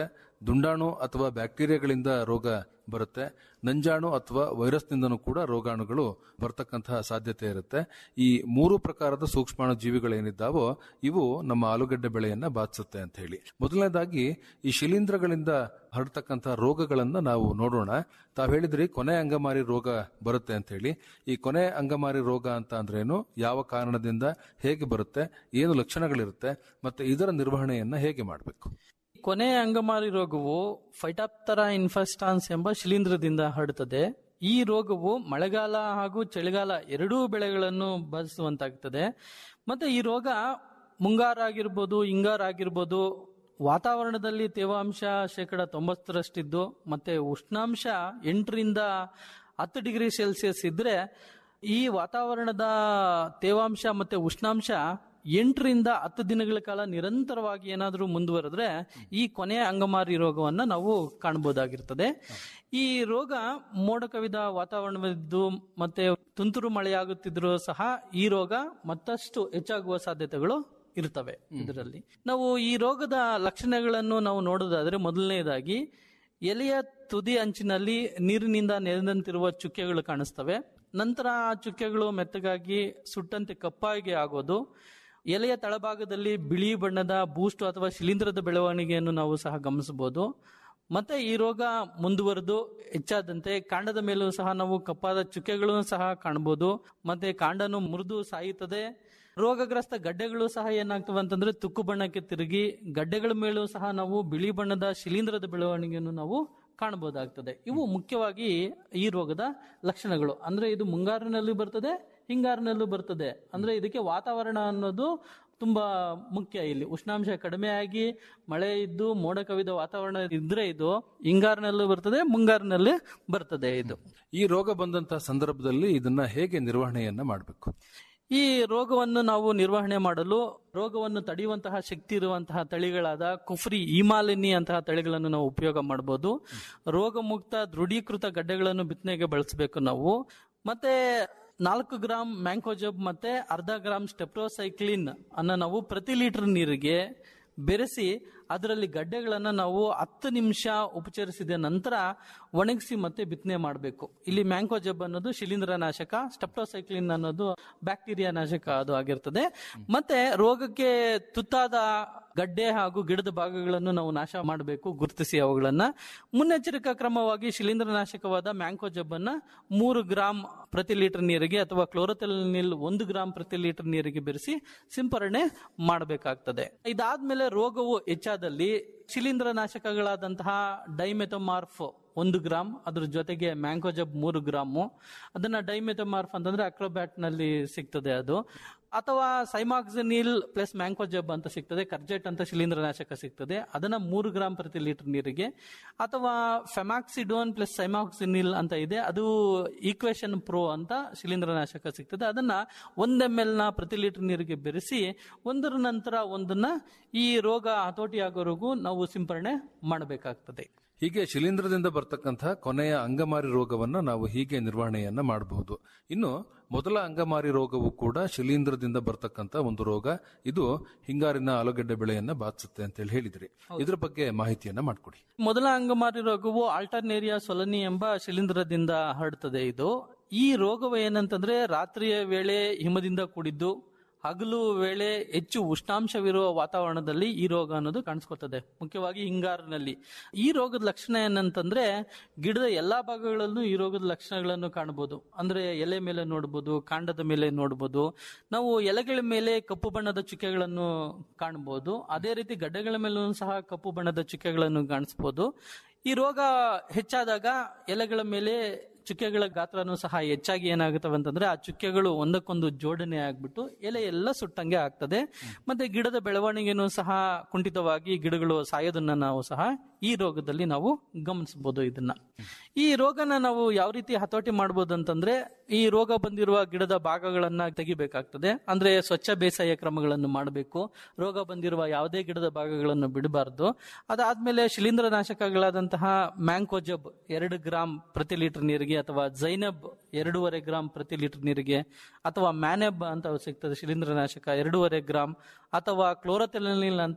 ದುಂಡಾಣು ಅಥವಾ ಬ್ಯಾಕ್ಟೀರಿಯಾಗಳಿಂದ ರೋಗ ಬರುತ್ತೆ ನಂಜಾಣು ಅಥವಾ ವೈರಸ್ನಿಂದನೂ ಕೂಡ ರೋಗಾಣುಗಳು ಬರ್ತಕ್ಕಂತಹ ಸಾಧ್ಯತೆ ಇರುತ್ತೆ ಈ ಮೂರು ಪ್ರಕಾರದ ಸೂಕ್ಷ್ಮಾಣು ಜೀವಿಗಳೇನಿದ್ದಾವೋ ಇವು ನಮ್ಮ ಆಲೂಗಡ್ಡೆ ಬೆಳೆಯನ್ನ ಬಾಧಿಸುತ್ತೆ ಅಂತ ಹೇಳಿ ಮೊದಲನೇದಾಗಿ ಈ ಶಿಲೀಂಧ್ರಗಳಿಂದ ಹರಡ್ತಕ್ಕಂತಹ ರೋಗಗಳನ್ನ ನಾವು ನೋಡೋಣ ತಾವು ಹೇಳಿದ್ರಿ ಕೊನೆ ಅಂಗಮಾರಿ ರೋಗ ಬರುತ್ತೆ ಅಂತ ಹೇಳಿ ಈ ಕೊನೆ ಅಂಗಮಾರಿ ರೋಗ ಅಂತ ಅಂದ್ರೇನು ಯಾವ ಕಾರಣದಿಂದ ಹೇಗೆ ಬರುತ್ತೆ ಏನು ಲಕ್ಷಣಗಳಿರುತ್ತೆ ಮತ್ತೆ ಇದರ ನಿರ್ವಹಣೆಯನ್ನ ಹೇಗೆ ಮಾಡಬೇಕು ಕೊನೆ ಅಂಗಮಾರಿ ರೋಗವು ಫೈಟಾಪ್ತರಾ ಇನ್ಫೆಸ್ಟಾನ್ಸ್ ಎಂಬ ಶಿಲೀಂಧ್ರದಿಂದ ಹರಡುತ್ತದೆ ಈ ರೋಗವು ಮಳೆಗಾಲ ಹಾಗೂ ಚಳಿಗಾಲ ಎರಡೂ ಬೆಳೆಗಳನ್ನು ಬಾಧಿಸುವಂತಾಗ್ತದೆ ಮತ್ತೆ ಈ ರೋಗ ಮುಂಗಾರಾಗಿರ್ಬೋದು ಹಿಂಗಾರಾಗಿರ್ಬೋದು ವಾತಾವರಣದಲ್ಲಿ ತೇವಾಂಶ ಶೇಕಡ ತೊಂಬತ್ತರಷ್ಟಿದ್ದು ಮತ್ತೆ ಉಷ್ಣಾಂಶ ಎಂಟರಿಂದ ಹತ್ತು ಡಿಗ್ರಿ ಸೆಲ್ಸಿಯಸ್ ಇದ್ರೆ ಈ ವಾತಾವರಣದ ತೇವಾಂಶ ಮತ್ತೆ ಉಷ್ಣಾಂಶ ಎಂಟರಿಂದ ಹತ್ತು ದಿನಗಳ ಕಾಲ ನಿರಂತರವಾಗಿ ಏನಾದರೂ ಮುಂದುವರೆದ್ರೆ ಈ ಕೊನೆಯ ಅಂಗಮಾರಿ ರೋಗವನ್ನ ನಾವು ಕಾಣಬಹುದಾಗಿರ್ತದೆ ಈ ರೋಗ ಮೋಡ ಕವಿದ ವಾತಾವರಣವಿದ್ದು ಮತ್ತೆ ತುಂತುರು ಮಳೆಯಾಗುತ್ತಿದ್ರೂ ಸಹ ಈ ರೋಗ ಮತ್ತಷ್ಟು ಹೆಚ್ಚಾಗುವ ಸಾಧ್ಯತೆಗಳು ಇರ್ತವೆ ಇದರಲ್ಲಿ ನಾವು ಈ ರೋಗದ ಲಕ್ಷಣಗಳನ್ನು ನಾವು ನೋಡೋದಾದ್ರೆ ಮೊದಲನೇದಾಗಿ ಎಲೆಯ ತುದಿ ಅಂಚಿನಲ್ಲಿ ನೀರಿನಿಂದ ನೆನೆದಂತಿರುವ ಚುಕ್ಕೆಗಳು ಕಾಣಿಸ್ತವೆ ನಂತರ ಆ ಚುಕ್ಕೆಗಳು ಮೆತ್ತಗಾಗಿ ಸುಟ್ಟಂತೆ ಕಪ್ಪಾಗಿ ಆಗೋದು ಎಲೆಯ ತಳಭಾಗದಲ್ಲಿ ಬಿಳಿ ಬಣ್ಣದ ಬೂಸ್ಟ್ ಅಥವಾ ಶಿಲೀಂಧ್ರದ ಬೆಳವಣಿಗೆಯನ್ನು ನಾವು ಸಹ ಗಮನಿಸಬಹುದು ಮತ್ತೆ ಈ ರೋಗ ಮುಂದುವರೆದು ಹೆಚ್ಚಾದಂತೆ ಕಾಂಡದ ಮೇಲೂ ಸಹ ನಾವು ಕಪ್ಪಾದ ಚುಕ್ಕೆಗಳನ್ನು ಸಹ ಕಾಣಬಹುದು ಮತ್ತೆ ಕಾಂಡನು ಮುರಿದು ಸಾಯುತ್ತದೆ ರೋಗಗ್ರಸ್ತ ಗಡ್ಡೆಗಳು ಸಹ ಏನಾಗ್ತವೆ ಅಂತಂದ್ರೆ ತುಕ್ಕು ಬಣ್ಣಕ್ಕೆ ತಿರುಗಿ ಗಡ್ಡೆಗಳ ಮೇಲೂ ಸಹ ನಾವು ಬಿಳಿ ಬಣ್ಣದ ಶಿಲೀಂಧ್ರದ ಬೆಳವಣಿಗೆಯನ್ನು ನಾವು ಕಾಣಬಹುದಾಗ್ತದೆ ಇವು ಮುಖ್ಯವಾಗಿ ಈ ರೋಗದ ಲಕ್ಷಣಗಳು ಅಂದ್ರೆ ಇದು ಮುಂಗಾರಿನಲ್ಲಿ ಬರ್ತದೆ ಹಿಂಗಾರಿನಲ್ಲೂ ಬರ್ತದೆ ಅಂದ್ರೆ ಇದಕ್ಕೆ ವಾತಾವರಣ ಅನ್ನೋದು ತುಂಬಾ ಮುಖ್ಯ ಇಲ್ಲಿ ಉಷ್ಣಾಂಶ ಕಡಿಮೆ ಆಗಿ ಮಳೆ ಇದ್ದು ಮೋಡ ಕವಿದ ವಾತಾವರಣ ಇದ್ರೆ ಇದು ಹಿಂಗಾರಿನಲ್ಲೂ ಬರ್ತದೆ ಮುಂಗಾರಿನಲ್ಲಿ ಬರ್ತದೆ ಇದು ಈ ರೋಗ ಬಂದಂತಹ ಸಂದರ್ಭದಲ್ಲಿ ಇದನ್ನ ಹೇಗೆ ನಿರ್ವಹಣೆಯನ್ನ ಮಾಡಬೇಕು ಈ ರೋಗವನ್ನು ನಾವು ನಿರ್ವಹಣೆ ಮಾಡಲು ರೋಗವನ್ನು ತಡೆಯುವಂತಹ ಶಕ್ತಿ ಇರುವಂತಹ ತಳಿಗಳಾದ ಕುಫ್ರಿ ಈಮಾಲಿನಿ ಅಂತಹ ತಳಿಗಳನ್ನು ನಾವು ಉಪಯೋಗ ಮಾಡಬಹುದು ರೋಗ ಮುಕ್ತ ದೃಢೀಕೃತ ಗಡ್ಡೆಗಳನ್ನು ಬಿತ್ತನೆಗೆ ಬಳಸಬೇಕು ನಾವು ಮತ್ತೆ ನಾಲ್ಕು ಗ್ರಾಮ್ ಮ್ಯಾಂಕೋಜಬ್ ಮತ್ತೆ ಅರ್ಧ ಗ್ರಾಮ್ ಸ್ಟೆಪ್ರೋಸೈಕ್ಲಿನ್ ಅನ್ನ ನಾವು ಪ್ರತಿ ಲೀಟರ್ ನೀರಿಗೆ ಬೆರೆಸಿ ಅದರಲ್ಲಿ ಗಡ್ಡೆಗಳನ್ನು ನಾವು ಹತ್ತು ನಿಮಿಷ ಉಪಚರಿಸಿದ ನಂತರ ಒಣಗಿಸಿ ಮತ್ತೆ ಬಿತ್ತನೆ ಮಾಡಬೇಕು ಇಲ್ಲಿ ಮ್ಯಾಂಕೋಜಬ್ ಅನ್ನೋದು ಶಿಲೀಂಧ್ರ ನಾಶಕ ಸ್ಟೆಪ್ಟೋಸೈಕ್ಲಿನ್ ಅನ್ನೋದು ಬ್ಯಾಕ್ಟೀರಿಯಾ ನಾಶಕ ಅದು ಆಗಿರ್ತದೆ ಮತ್ತೆ ರೋಗಕ್ಕೆ ತುತ್ತಾದ ಗಡ್ಡೆ ಹಾಗೂ ಗಿಡದ ಭಾಗಗಳನ್ನು ನಾವು ನಾಶ ಮಾಡಬೇಕು ಗುರುತಿಸಿ ಅವುಗಳನ್ನ ಮುನ್ನೆಚ್ಚರಿಕಾ ಕ್ರಮವಾಗಿ ಶಿಲೀಂಧ್ರ ನಾಶಕವಾದ ಮ್ಯಾಂಕೋಜಬ್ ಅನ್ನ ಮೂರು ಗ್ರಾಂ ಪ್ರತಿ ಲೀಟರ್ ನೀರಿಗೆ ಅಥವಾ ಕ್ಲೋರೋಥೆಲಿನಿಲ್ ಒಂದು ಗ್ರಾಂ ಪ್ರತಿ ಲೀಟರ್ ನೀರಿಗೆ ಬೆರೆಸಿ ಸಿಂಪರಣೆ ಮಾಡಬೇಕಾಗ್ತದೆ ಇದಾದ್ಮೇಲೆ ರೋಗವು ಹೆಚ್ಚಾದಲ್ಲಿ ಶಿಲೀಂಧ್ರ ನಾಶಕಗಳಾದಂತಹ ಡೈಮೆಥೋಮಾರ್ಫ್ ಒಂದು ಗ್ರಾಮ್ ಅದ್ರ ಜೊತೆಗೆ ಮ್ಯಾಂಗೋಜಬ್ ಮೂರು ಗ್ರಾಮು ಅದನ್ನ ಡೈಮೆಥೋಮಾರ್ಫ್ ಅಂತಂದ್ರೆ ಅಕ್ರೋಬ್ಯಾಟ್ ನಲ್ಲಿ ಸಿಗ್ತದೆ ಅದು ಅಥವಾ ಸೈಮಾಕ್ಸಿನಿಲ್ ಪ್ಲಸ್ ಮ್ಯಾಂಕೋಜಬ್ ಅಂತ ಸಿಗ್ತದೆ ಕರ್ಜೆಟ್ ಅಂತ ಶಿಲೀಂಧ್ರನಾಶಕ ಸಿಗ್ತದೆ ಅದನ್ನ ಮೂರು ಗ್ರಾಮ್ ಪ್ರತಿ ಲೀಟರ್ ನೀರಿಗೆ ಅಥವಾ ಫೆಮಾಕ್ಸಿಡೋನ್ ಪ್ಲಸ್ ಸೈಮಾಕ್ಸಿನಿಲ್ ಅಂತ ಇದೆ ಅದು ಈಕ್ವೇಶನ್ ಪ್ರೋ ಅಂತ ಶಿಲೀಂಧ್ರನಾಶಕ ಸಿಗ್ತದೆ ಅದನ್ನ ಒಂದ್ ಎಂ ಎಲ್ ನ ಪ್ರತಿ ಲೀಟರ್ ನೀರಿಗೆ ಬೆರೆಸಿ ಒಂದರ ನಂತರ ಒಂದನ್ನ ಈ ರೋಗ ಹತೋಟಿ ಆಗೋವರೆಗೂ ನಾವು ಸಿಂಪರಣೆ ಮಾಡಬೇಕಾಗ್ತದೆ ಹೀಗೆ ಶಿಲೀಂಧ್ರದಿಂದ ಬರ್ತಕ್ಕಂತಹ ಕೊನೆಯ ಅಂಗಮಾರಿ ರೋಗವನ್ನ ನಾವು ಹೀಗೆ ನಿರ್ವಹಣೆಯನ್ನ ಮಾಡಬಹುದು ಇನ್ನು ಮೊದಲ ಅಂಗಮಾರಿ ರೋಗವು ಕೂಡ ಶಿಲೀಂಧ್ರದಿಂದ ಬರ್ತಕ್ಕಂತ ಒಂದು ರೋಗ ಇದು ಹಿಂಗಾರಿನ ಆಲೂಗಡ್ಡೆ ಬೆಳೆಯನ್ನ ಬಾಧಿಸುತ್ತೆ ಅಂತ ಹೇಳಿ ಹೇಳಿದ್ರಿ ಇದ್ರ ಬಗ್ಗೆ ಮಾಹಿತಿಯನ್ನ ಮಾಡ್ಕೊಡಿ ಮೊದಲ ಅಂಗಮಾರಿ ರೋಗವು ಆಲ್ಟರ್ನೇರಿಯಾ ಸೊಲನಿ ಎಂಬ ಶಿಲೀಂಧ್ರದಿಂದ ಹರಡ್ತದೆ ಇದು ಈ ರೋಗವು ಏನಂತಂದ್ರೆ ರಾತ್ರಿಯ ವೇಳೆ ಹಿಮದಿಂದ ಕೂಡಿದ್ದು ಹಗಲು ವೇಳೆ ಹೆಚ್ಚು ಉಷ್ಣಾಂಶವಿರುವ ವಾತಾವರಣದಲ್ಲಿ ಈ ರೋಗ ಅನ್ನೋದು ಕಾಣಿಸ್ಕೊತದೆ ಮುಖ್ಯವಾಗಿ ಹಿಂಗಾರಿನಲ್ಲಿ ಈ ರೋಗದ ಲಕ್ಷಣ ಏನಂತಂದ್ರೆ ಗಿಡದ ಎಲ್ಲಾ ಭಾಗಗಳಲ್ಲೂ ಈ ರೋಗದ ಲಕ್ಷಣಗಳನ್ನು ಕಾಣಬಹುದು ಅಂದ್ರೆ ಎಲೆ ಮೇಲೆ ನೋಡಬಹುದು ಕಾಂಡದ ಮೇಲೆ ನೋಡಬಹುದು ನಾವು ಎಲೆಗಳ ಮೇಲೆ ಕಪ್ಪು ಬಣ್ಣದ ಚುಕ್ಕೆಗಳನ್ನು ಕಾಣಬಹುದು ಅದೇ ರೀತಿ ಗಡ್ಡೆಗಳ ಮೇಲೂ ಸಹ ಕಪ್ಪು ಬಣ್ಣದ ಚುಕ್ಕೆಗಳನ್ನು ಕಾಣಿಸಬಹುದು ಈ ರೋಗ ಹೆಚ್ಚಾದಾಗ ಎಲೆಗಳ ಮೇಲೆ ಚುಕ್ಕೆಗಳ ಗಾತ್ರನೂ ಸಹ ಹೆಚ್ಚಾಗಿ ಏನಾಗುತ್ತವೆ ಅಂತಂದ್ರೆ ಆ ಚುಕ್ಕೆಗಳು ಒಂದಕ್ಕೊಂದು ಜೋಡಣೆ ಆಗ್ಬಿಟ್ಟು ಎಲೆ ಎಲ್ಲ ಸುಟ್ಟಂಗೆ ಆಗ್ತದೆ ಮತ್ತೆ ಗಿಡದ ಬೆಳವಣಿಗೆನೂ ಸಹ ಕುಂಠಿತವಾಗಿ ಗಿಡಗಳು ಸಾಯೋದನ್ನ ನಾವು ಸಹ ಈ ರೋಗದಲ್ಲಿ ನಾವು ಗಮನಿಸಬಹುದು ಇದನ್ನ ಈ ರೋಗನ ನಾವು ಯಾವ ರೀತಿ ಹತೋಟಿ ಮಾಡಬಹುದು ಅಂತಂದ್ರೆ ಈ ರೋಗ ಬಂದಿರುವ ಗಿಡದ ಭಾಗಗಳನ್ನ ತೆಗಿಬೇಕಾಗ್ತದೆ ಅಂದ್ರೆ ಸ್ವಚ್ಛ ಬೇಸಾಯ ಕ್ರಮಗಳನ್ನು ಮಾಡಬೇಕು ರೋಗ ಬಂದಿರುವ ಯಾವುದೇ ಗಿಡದ ಭಾಗಗಳನ್ನು ಬಿಡಬಾರದು ಅದಾದ್ಮೇಲೆ ಶಿಲೀಂಧ್ರ ನಾಶಕಗಳಾದಂತಹ ಮ್ಯಾಂಕೋಜಬ್ ಎರಡು ಗ್ರಾಮ್ ಪ್ರತಿ ಲೀಟರ್ ನೀರಿಗೆ ಅಥವಾ ಜೈನಬ್ ಎರಡೂವರೆ ಗ್ರಾಮ್ ಪ್ರತಿ ಲೀಟರ್ ನೀರಿಗೆ ಅಥವಾ ಮ್ಯಾನೆಬ್ ಅಂತ ಸಿಗ್ತದೆ ಶಿಲೀಂಧ್ರ ನಾಶಕ ಎರಡೂವರೆ ಗ್ರಾಮ್ ಅಥವಾ ಕ್ಲೋರೋಥೆಲಿನಿಲ್ ಅಂತ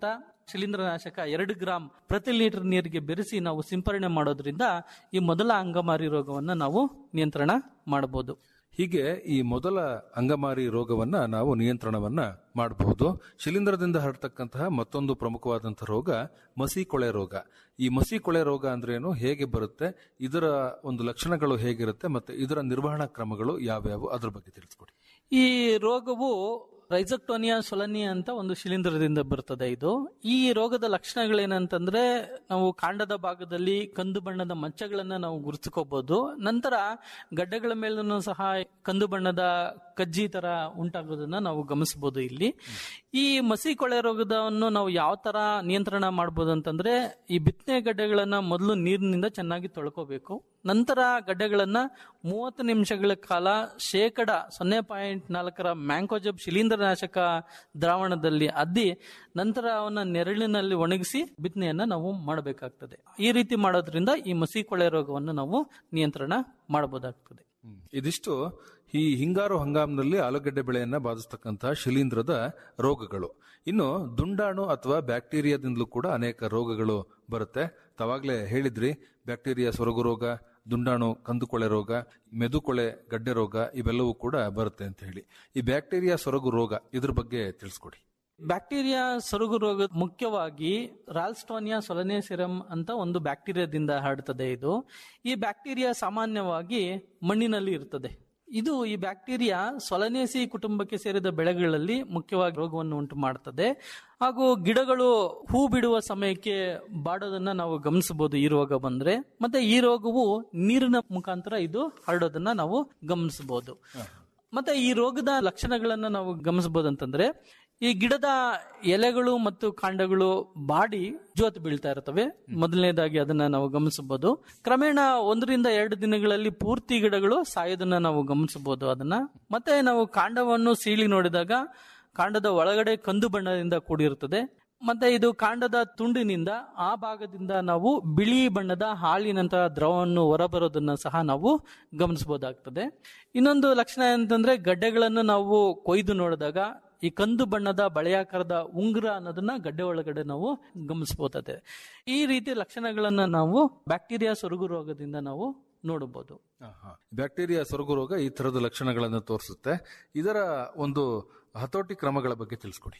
ಶಿಲೀಂಧ್ರನಾಶಕ ಎರಡು ಗ್ರಾಂ ಪ್ರತಿ ಲೀಟರ್ ನೀರಿಗೆ ಬೆರೆಸಿ ನಾವು ಸಿಂಪರಣೆ ಮಾಡೋದ್ರಿಂದ ಈ ಮೊದಲ ಅಂಗಮಾರಿ ರೋಗವನ್ನು ನಾವು ನಿಯಂತ್ರಣ ಮಾಡಬಹುದು ಹೀಗೆ ಈ ಮೊದಲ ಅಂಗಮಾರಿ ರೋಗವನ್ನ ನಾವು ನಿಯಂತ್ರಣವನ್ನ ಮಾಡಬಹುದು ಶಿಲೀಂಧ್ರದಿಂದ ಹರಡ್ತಕ್ಕಂತಹ ಮತ್ತೊಂದು ಪ್ರಮುಖವಾದಂತಹ ರೋಗ ಮಸಿ ಕೊಳೆ ರೋಗ ಈ ಮಸಿ ಕೊಳೆ ರೋಗ ಅಂದ್ರೇನು ಹೇಗೆ ಬರುತ್ತೆ ಇದರ ಒಂದು ಲಕ್ಷಣಗಳು ಹೇಗಿರುತ್ತೆ ಮತ್ತೆ ಇದರ ನಿರ್ವಹಣಾ ಕ್ರಮಗಳು ಯಾವ್ಯಾವು ಅದ್ರ ಬಗ್ಗೆ ತಿಳಿಸ್ಕೊಡಿ ಈ ರೋಗವು ರೈಸಕ್ಟೋನಿಯಾ ಸೊಲನಿಯಾ ಅಂತ ಒಂದು ಶಿಲೀಂಧ್ರದಿಂದ ಬರ್ತದೆ ಇದು ಈ ರೋಗದ ಲಕ್ಷಣಗಳೇನಂತಂದ್ರೆ ನಾವು ಕಾಂಡದ ಭಾಗದಲ್ಲಿ ಕಂದು ಬಣ್ಣದ ಮಚ್ಚಗಳನ್ನ ನಾವು ಗುರುತಿಸ್ಕೋಬಹುದು ನಂತರ ಗಡ್ಡೆಗಳ ಮೇಲೂ ಸಹ ಕಂದು ಬಣ್ಣದ ಕಜ್ಜಿ ತರ ಉಂಟಾಗೋದನ್ನ ನಾವು ಗಮನಿಸಬಹುದು ಇಲ್ಲಿ ಈ ಮಸಿ ಕೊಳೆ ರೋಗದವನ್ನು ನಾವು ಯಾವ ತರ ನಿಯಂತ್ರಣ ಮಾಡಬಹುದು ಅಂತಂದ್ರೆ ಈ ಬಿತ್ತನೆ ಗಡ್ಡೆಗಳನ್ನ ಮೊದಲು ನೀರಿನಿಂದ ಚೆನ್ನಾಗಿ ತೊಳ್ಕೋಬೇಕು ನಂತರ ಗಡ್ಡೆಗಳನ್ನ ಮೂವತ್ತು ನಿಮಿಷಗಳ ಕಾಲ ಶೇಕಡ ಸೊನ್ನೆ ಪಾಯಿಂಟ್ ನಾಲ್ಕರ ಮ್ಯಾಂಕೋಜಬ್ ಶಿಲೀಂಧ್ರನಾಶಕ ದ್ರಾವಣದಲ್ಲಿ ಅದ್ದಿ ನಂತರ ಅವನ್ನ ನೆರಳಿನಲ್ಲಿ ಒಣಗಿಸಿ ಬಿತ್ತನೆಯನ್ನ ನಾವು ಮಾಡಬೇಕಾಗ್ತದೆ ಈ ರೀತಿ ಮಾಡೋದ್ರಿಂದ ಈ ಮಸಿ ಕೊಳೆ ರೋಗವನ್ನು ನಾವು ನಿಯಂತ್ರಣ ಮಾಡಬಹುದಾಗ್ತದೆ ಇದಿಷ್ಟು ಈ ಹಿಂಗಾರು ಹಂಗಾಮಿನಲ್ಲಿ ಆಲೂಗಡ್ಡೆ ಬೆಳೆಯನ್ನ ಬಾಧಿಸ್ತಕ್ಕಂತಹ ಶಿಲೀಂಧ್ರದ ರೋಗಗಳು ಇನ್ನು ದುಂಡಾಣು ಅಥವಾ ಬ್ಯಾಕ್ಟೀರಿಯಾದಿಂದಲೂ ಕೂಡ ಅನೇಕ ರೋಗಗಳು ಬರುತ್ತೆ ತಾವಾಗ್ಲೇ ಹೇಳಿದ್ರಿ ಬ್ಯಾಕ್ಟೀರಿಯಾ ಸೊರಗು ರೋಗ ದುಂಡಾಣು ಕಂದುಕೊಳೆ ರೋಗ ಮೆದುಕೊಳೆ ಗಡ್ಡೆ ರೋಗ ಇವೆಲ್ಲವೂ ಕೂಡ ಬರುತ್ತೆ ಅಂತ ಹೇಳಿ ಈ ಬ್ಯಾಕ್ಟೀರಿಯಾ ಸೊರಗು ರೋಗ ಇದ್ರ ಬಗ್ಗೆ ತಿಳಿಸ್ಕೊಡಿ ಬ್ಯಾಕ್ಟೀರಿಯಾ ಸೊರಗು ರೋಗ ಮುಖ್ಯವಾಗಿ ರಾಲ್ಸ್ಟೋನಿಯಾ ಸೊಲನೇಸಿರಂ ಅಂತ ಒಂದು ಬ್ಯಾಕ್ಟೀರಿಯಾದಿಂದ ಹರಡ್ತದೆ ಇದು ಈ ಬ್ಯಾಕ್ಟೀರಿಯಾ ಸಾಮಾನ್ಯವಾಗಿ ಮಣ್ಣಿನಲ್ಲಿ ಇರ್ತದೆ ಇದು ಈ ಬ್ಯಾಕ್ಟೀರಿಯಾ ಸೊಲನೇಸಿ ಕುಟುಂಬಕ್ಕೆ ಸೇರಿದ ಬೆಳೆಗಳಲ್ಲಿ ಮುಖ್ಯವಾಗಿ ರೋಗವನ್ನು ಉಂಟು ಮಾಡ್ತದೆ ಹಾಗೂ ಗಿಡಗಳು ಹೂ ಬಿಡುವ ಸಮಯಕ್ಕೆ ಬಾಡೋದನ್ನ ನಾವು ಗಮನಿಸಬಹುದು ಈ ರೋಗ ಬಂದ್ರೆ ಮತ್ತೆ ಈ ರೋಗವು ನೀರಿನ ಮುಖಾಂತರ ಇದು ಹರಡೋದನ್ನ ನಾವು ಗಮನಿಸಬಹುದು ಮತ್ತೆ ಈ ರೋಗದ ಲಕ್ಷಣಗಳನ್ನ ನಾವು ಗಮನಿಸಬಹುದು ಅಂತಂದ್ರೆ ಈ ಗಿಡದ ಎಲೆಗಳು ಮತ್ತು ಕಾಂಡಗಳು ಬಾಡಿ ಜೋತು ಬೀಳ್ತಾ ಇರ್ತವೆ ಮೊದಲನೇದಾಗಿ ಅದನ್ನ ನಾವು ಗಮನಿಸಬಹುದು ಕ್ರಮೇಣ ಒಂದರಿಂದ ಎರಡು ದಿನಗಳಲ್ಲಿ ಪೂರ್ತಿ ಗಿಡಗಳು ಸಾಯೋದನ್ನ ನಾವು ಗಮನಿಸಬಹುದು ಅದನ್ನ ಮತ್ತೆ ನಾವು ಕಾಂಡವನ್ನು ಸೀಳಿ ನೋಡಿದಾಗ ಕಾಂಡದ ಒಳಗಡೆ ಕಂದು ಬಣ್ಣದಿಂದ ಕೂಡಿರುತ್ತದೆ ಮತ್ತೆ ಇದು ಕಾಂಡದ ತುಂಡಿನಿಂದ ಆ ಭಾಗದಿಂದ ನಾವು ಬಿಳಿ ಬಣ್ಣದ ಹಾಲಿನಂತಹ ದ್ರವವನ್ನು ಹೊರಬರೋದನ್ನ ಸಹ ನಾವು ಗಮನಿಸಬಹುದಾಗ್ತದೆ ಇನ್ನೊಂದು ಲಕ್ಷಣ ಅಂತಂದ್ರೆ ಗಡ್ಡೆಗಳನ್ನು ನಾವು ಕೊಯ್ದು ನೋಡಿದಾಗ ಈ ಕಂದು ಬಣ್ಣದ ಬಳೆಯಾಕಾರದ ಉಂಗುರ ಅನ್ನೋದನ್ನ ಗಡ್ಡೆ ಒಳಗಡೆ ನಾವು ಗಮನಿಸಬಹುದಾದೆ ಈ ರೀತಿ ಲಕ್ಷಣಗಳನ್ನ ನಾವು ಬ್ಯಾಕ್ಟೀರಿಯಾ ಸೊರಗು ರೋಗದಿಂದ ನಾವು ನೋಡಬಹುದು ಬ್ಯಾಕ್ಟೀರಿಯಾ ಸೊರಗು ರೋಗ ಈ ತರದ ಲಕ್ಷಣಗಳನ್ನು ತೋರಿಸುತ್ತೆ ಇದರ ಒಂದು ಹತೋಟಿ ಕ್ರಮಗಳ ಬಗ್ಗೆ ತಿಳಿಸ್ಕೊಡಿ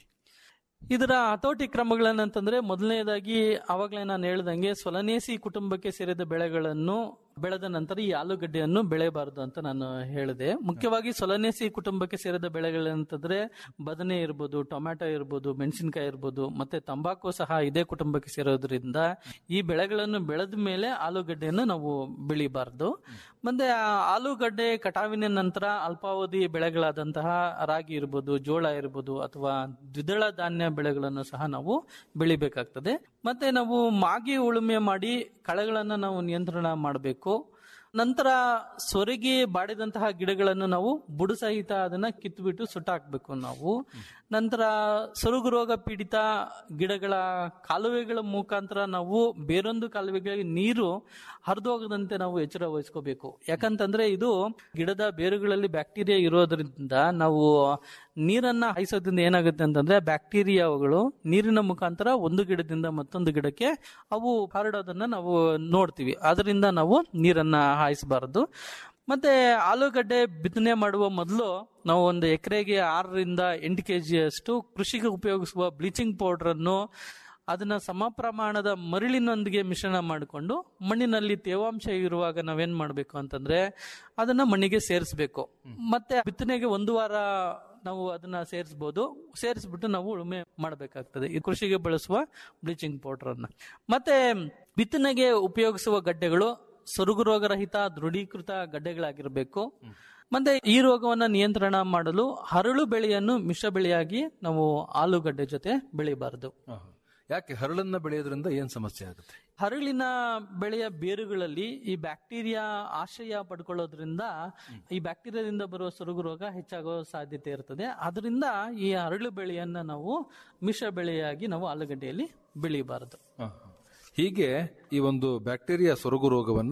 ಇದರ ಹತೋಟಿ ಕ್ರಮಗಳನ್ನಂತಂದ್ರೆ ಮೊದಲನೇದಾಗಿ ಅವಾಗಲೇ ನಾನು ಹೇಳ್ದಂಗೆ ಸೊಲನೇಸಿ ಕುಟುಂಬಕ್ಕೆ ಸೇರಿದ ಬೆಳೆಗಳನ್ನು ಬೆಳೆದ ನಂತರ ಈ ಆಲೂಗಡ್ಡೆಯನ್ನು ಬೆಳೆಯಬಾರದು ಅಂತ ನಾನು ಹೇಳಿದೆ ಮುಖ್ಯವಾಗಿ ಸೊಲನೇಸಿ ಕುಟುಂಬಕ್ಕೆ ಸೇರಿದ ಬೆಳೆಗಳಂತಂದ್ರೆ ಬದನೆ ಇರ್ಬೋದು ಟೊಮ್ಯಾಟೊ ಇರ್ಬೋದು ಮೆಣಸಿನಕಾಯಿ ಇರ್ಬೋದು ಮತ್ತೆ ತಂಬಾಕು ಸಹ ಇದೇ ಕುಟುಂಬಕ್ಕೆ ಸೇರೋದ್ರಿಂದ ಈ ಬೆಳೆಗಳನ್ನು ಬೆಳೆದ ಮೇಲೆ ಆಲೂಗಡ್ಡೆಯನ್ನು ನಾವು ಬೆಳಿಬಾರ್ದು ಮತ್ತೆ ಆ ಆಲೂಗಡ್ಡೆ ಕಟಾವಿನ ನಂತರ ಅಲ್ಪಾವಧಿ ಬೆಳೆಗಳಾದಂತಹ ರಾಗಿ ಇರ್ಬೋದು ಜೋಳ ಇರ್ಬೋದು ಅಥವಾ ದ್ವಿದಳ ಧಾನ್ಯ ಬೆಳೆಗಳನ್ನು ಸಹ ನಾವು ಬೆಳಿಬೇಕಾಗ್ತದೆ ಮತ್ತೆ ನಾವು ಮಾಗಿ ಉಳುಮೆ ಮಾಡಿ ಕಳೆಗಳನ್ನ ನಾವು ನಿಯಂತ್ರಣ ಮಾಡಬೇಕು ನಂತರ ಸೊರಗಿ ಬಾಡಿದಂತಹ ಗಿಡಗಳನ್ನು ನಾವು ಬುಡು ಸಹಿತ ಅದನ್ನ ಕಿತ್ಬಿಟ್ಟು ಸುಟ್ಟಾಕ್ಬೇಕು ನಾವು ನಂತರ ಸೊರಗು ರೋಗ ಪೀಡಿತ ಗಿಡಗಳ ಕಾಲುವೆಗಳ ಮುಖಾಂತರ ನಾವು ಬೇರೊಂದು ಕಾಲುವೆಗಳಿಗೆ ನೀರು ಹರಿದೋಗದಂತೆ ನಾವು ಎಚ್ಚರ ವಹಿಸ್ಕೋಬೇಕು ಯಾಕಂತಂದ್ರೆ ಇದು ಗಿಡದ ಬೇರುಗಳಲ್ಲಿ ಬ್ಯಾಕ್ಟೀರಿಯಾ ಇರೋದ್ರಿಂದ ನಾವು ನೀರನ್ನ ಹಾಯಿಸೋದ್ರಿಂದ ಏನಾಗುತ್ತೆ ಅಂತಂದ್ರೆ ಬ್ಯಾಕ್ಟೀರಿಯಾಗಳು ನೀರಿನ ಮುಖಾಂತರ ಒಂದು ಗಿಡದಿಂದ ಮತ್ತೊಂದು ಗಿಡಕ್ಕೆ ಅವು ಹರಡೋದನ್ನ ನಾವು ನೋಡ್ತೀವಿ ಅದರಿಂದ ನಾವು ನೀರನ್ನ ಹಾಯಿಸಬಾರದು ಮತ್ತೆ ಆಲೂಗಡ್ಡೆ ಬಿತ್ತನೆ ಮಾಡುವ ಮೊದಲು ನಾವು ಒಂದು ಎಕರೆಗೆ ಆರರಿಂದ ಎಂಟು ಕೆ ಜಿಯಷ್ಟು ಕೃಷಿಗೆ ಉಪಯೋಗಿಸುವ ಬ್ಲೀಚಿಂಗ್ ಪೌಡರ್ ಅನ್ನು ಅದನ್ನ ಸಮ ಪ್ರಮಾಣದ ಮರಳಿನೊಂದಿಗೆ ಮಿಶ್ರಣ ಮಾಡಿಕೊಂಡು ಮಣ್ಣಿನಲ್ಲಿ ತೇವಾಂಶ ಇರುವಾಗ ನಾವೇನ್ ಮಾಡಬೇಕು ಅಂತಂದ್ರೆ ಅದನ್ನ ಮಣ್ಣಿಗೆ ಸೇರಿಸಬೇಕು ಮತ್ತೆ ಬಿತ್ತನೆಗೆ ಒಂದು ವಾರ ನಾವು ಅದನ್ನ ಸೇರಿಸಬಹುದು ಸೇರಿಸ್ಬಿಟ್ಟು ನಾವು ಉಳುಮೆ ಮಾಡಬೇಕಾಗ್ತದೆ ಈ ಕೃಷಿಗೆ ಬಳಸುವ ಬ್ಲೀಚಿಂಗ್ ಪೌಡರ್ ಅನ್ನ ಮತ್ತೆ ಬಿತ್ತನೆಗೆ ಉಪಯೋಗಿಸುವ ಗಡ್ಡೆಗಳು ಸೊರಗು ರೋಗರಹಿತ ದೃಢೀಕೃತ ಗಡ್ಡೆಗಳಾಗಿರಬೇಕು ಮತ್ತೆ ಈ ರೋಗವನ್ನ ನಿಯಂತ್ರಣ ಮಾಡಲು ಹರಳು ಬೆಳೆಯನ್ನು ಮಿಶ್ರ ಬೆಳೆಯಾಗಿ ನಾವು ಆಲೂಗಡ್ಡೆ ಜೊತೆ ಬೆಳಿಬಾರದು ಯಾಕೆ ಹರಳನ್ನ ಬೆಳೆಯೋದ್ರಿಂದ ಏನ್ ಸಮಸ್ಯೆ ಆಗುತ್ತೆ ಹರಳಿನ ಬೆಳೆಯ ಬೇರುಗಳಲ್ಲಿ ಈ ಬ್ಯಾಕ್ಟೀರಿಯಾ ಆಶ್ರಯ ಪಡ್ಕೊಳ್ಳೋದ್ರಿಂದ ಈ ಬ್ಯಾಕ್ಟೀರಿಯಾದಿಂದ ಬರುವ ಸೊರಗು ರೋಗ ಹೆಚ್ಚಾಗೋ ಸಾಧ್ಯತೆ ಇರ್ತದೆ ಅದರಿಂದ ಈ ಹರಳು ಬೆಳೆಯನ್ನ ನಾವು ಮಿಶ್ರ ಬೆಳೆಯಾಗಿ ನಾವು ಆಲೂಗಡ್ಡೆಯಲ್ಲಿ ಬೆಳಿಬಾರದು ಹೀಗೆ ಈ ಒಂದು ಬ್ಯಾಕ್ಟೀರಿಯಾ ಸೊರಗು ರೋಗವನ್ನ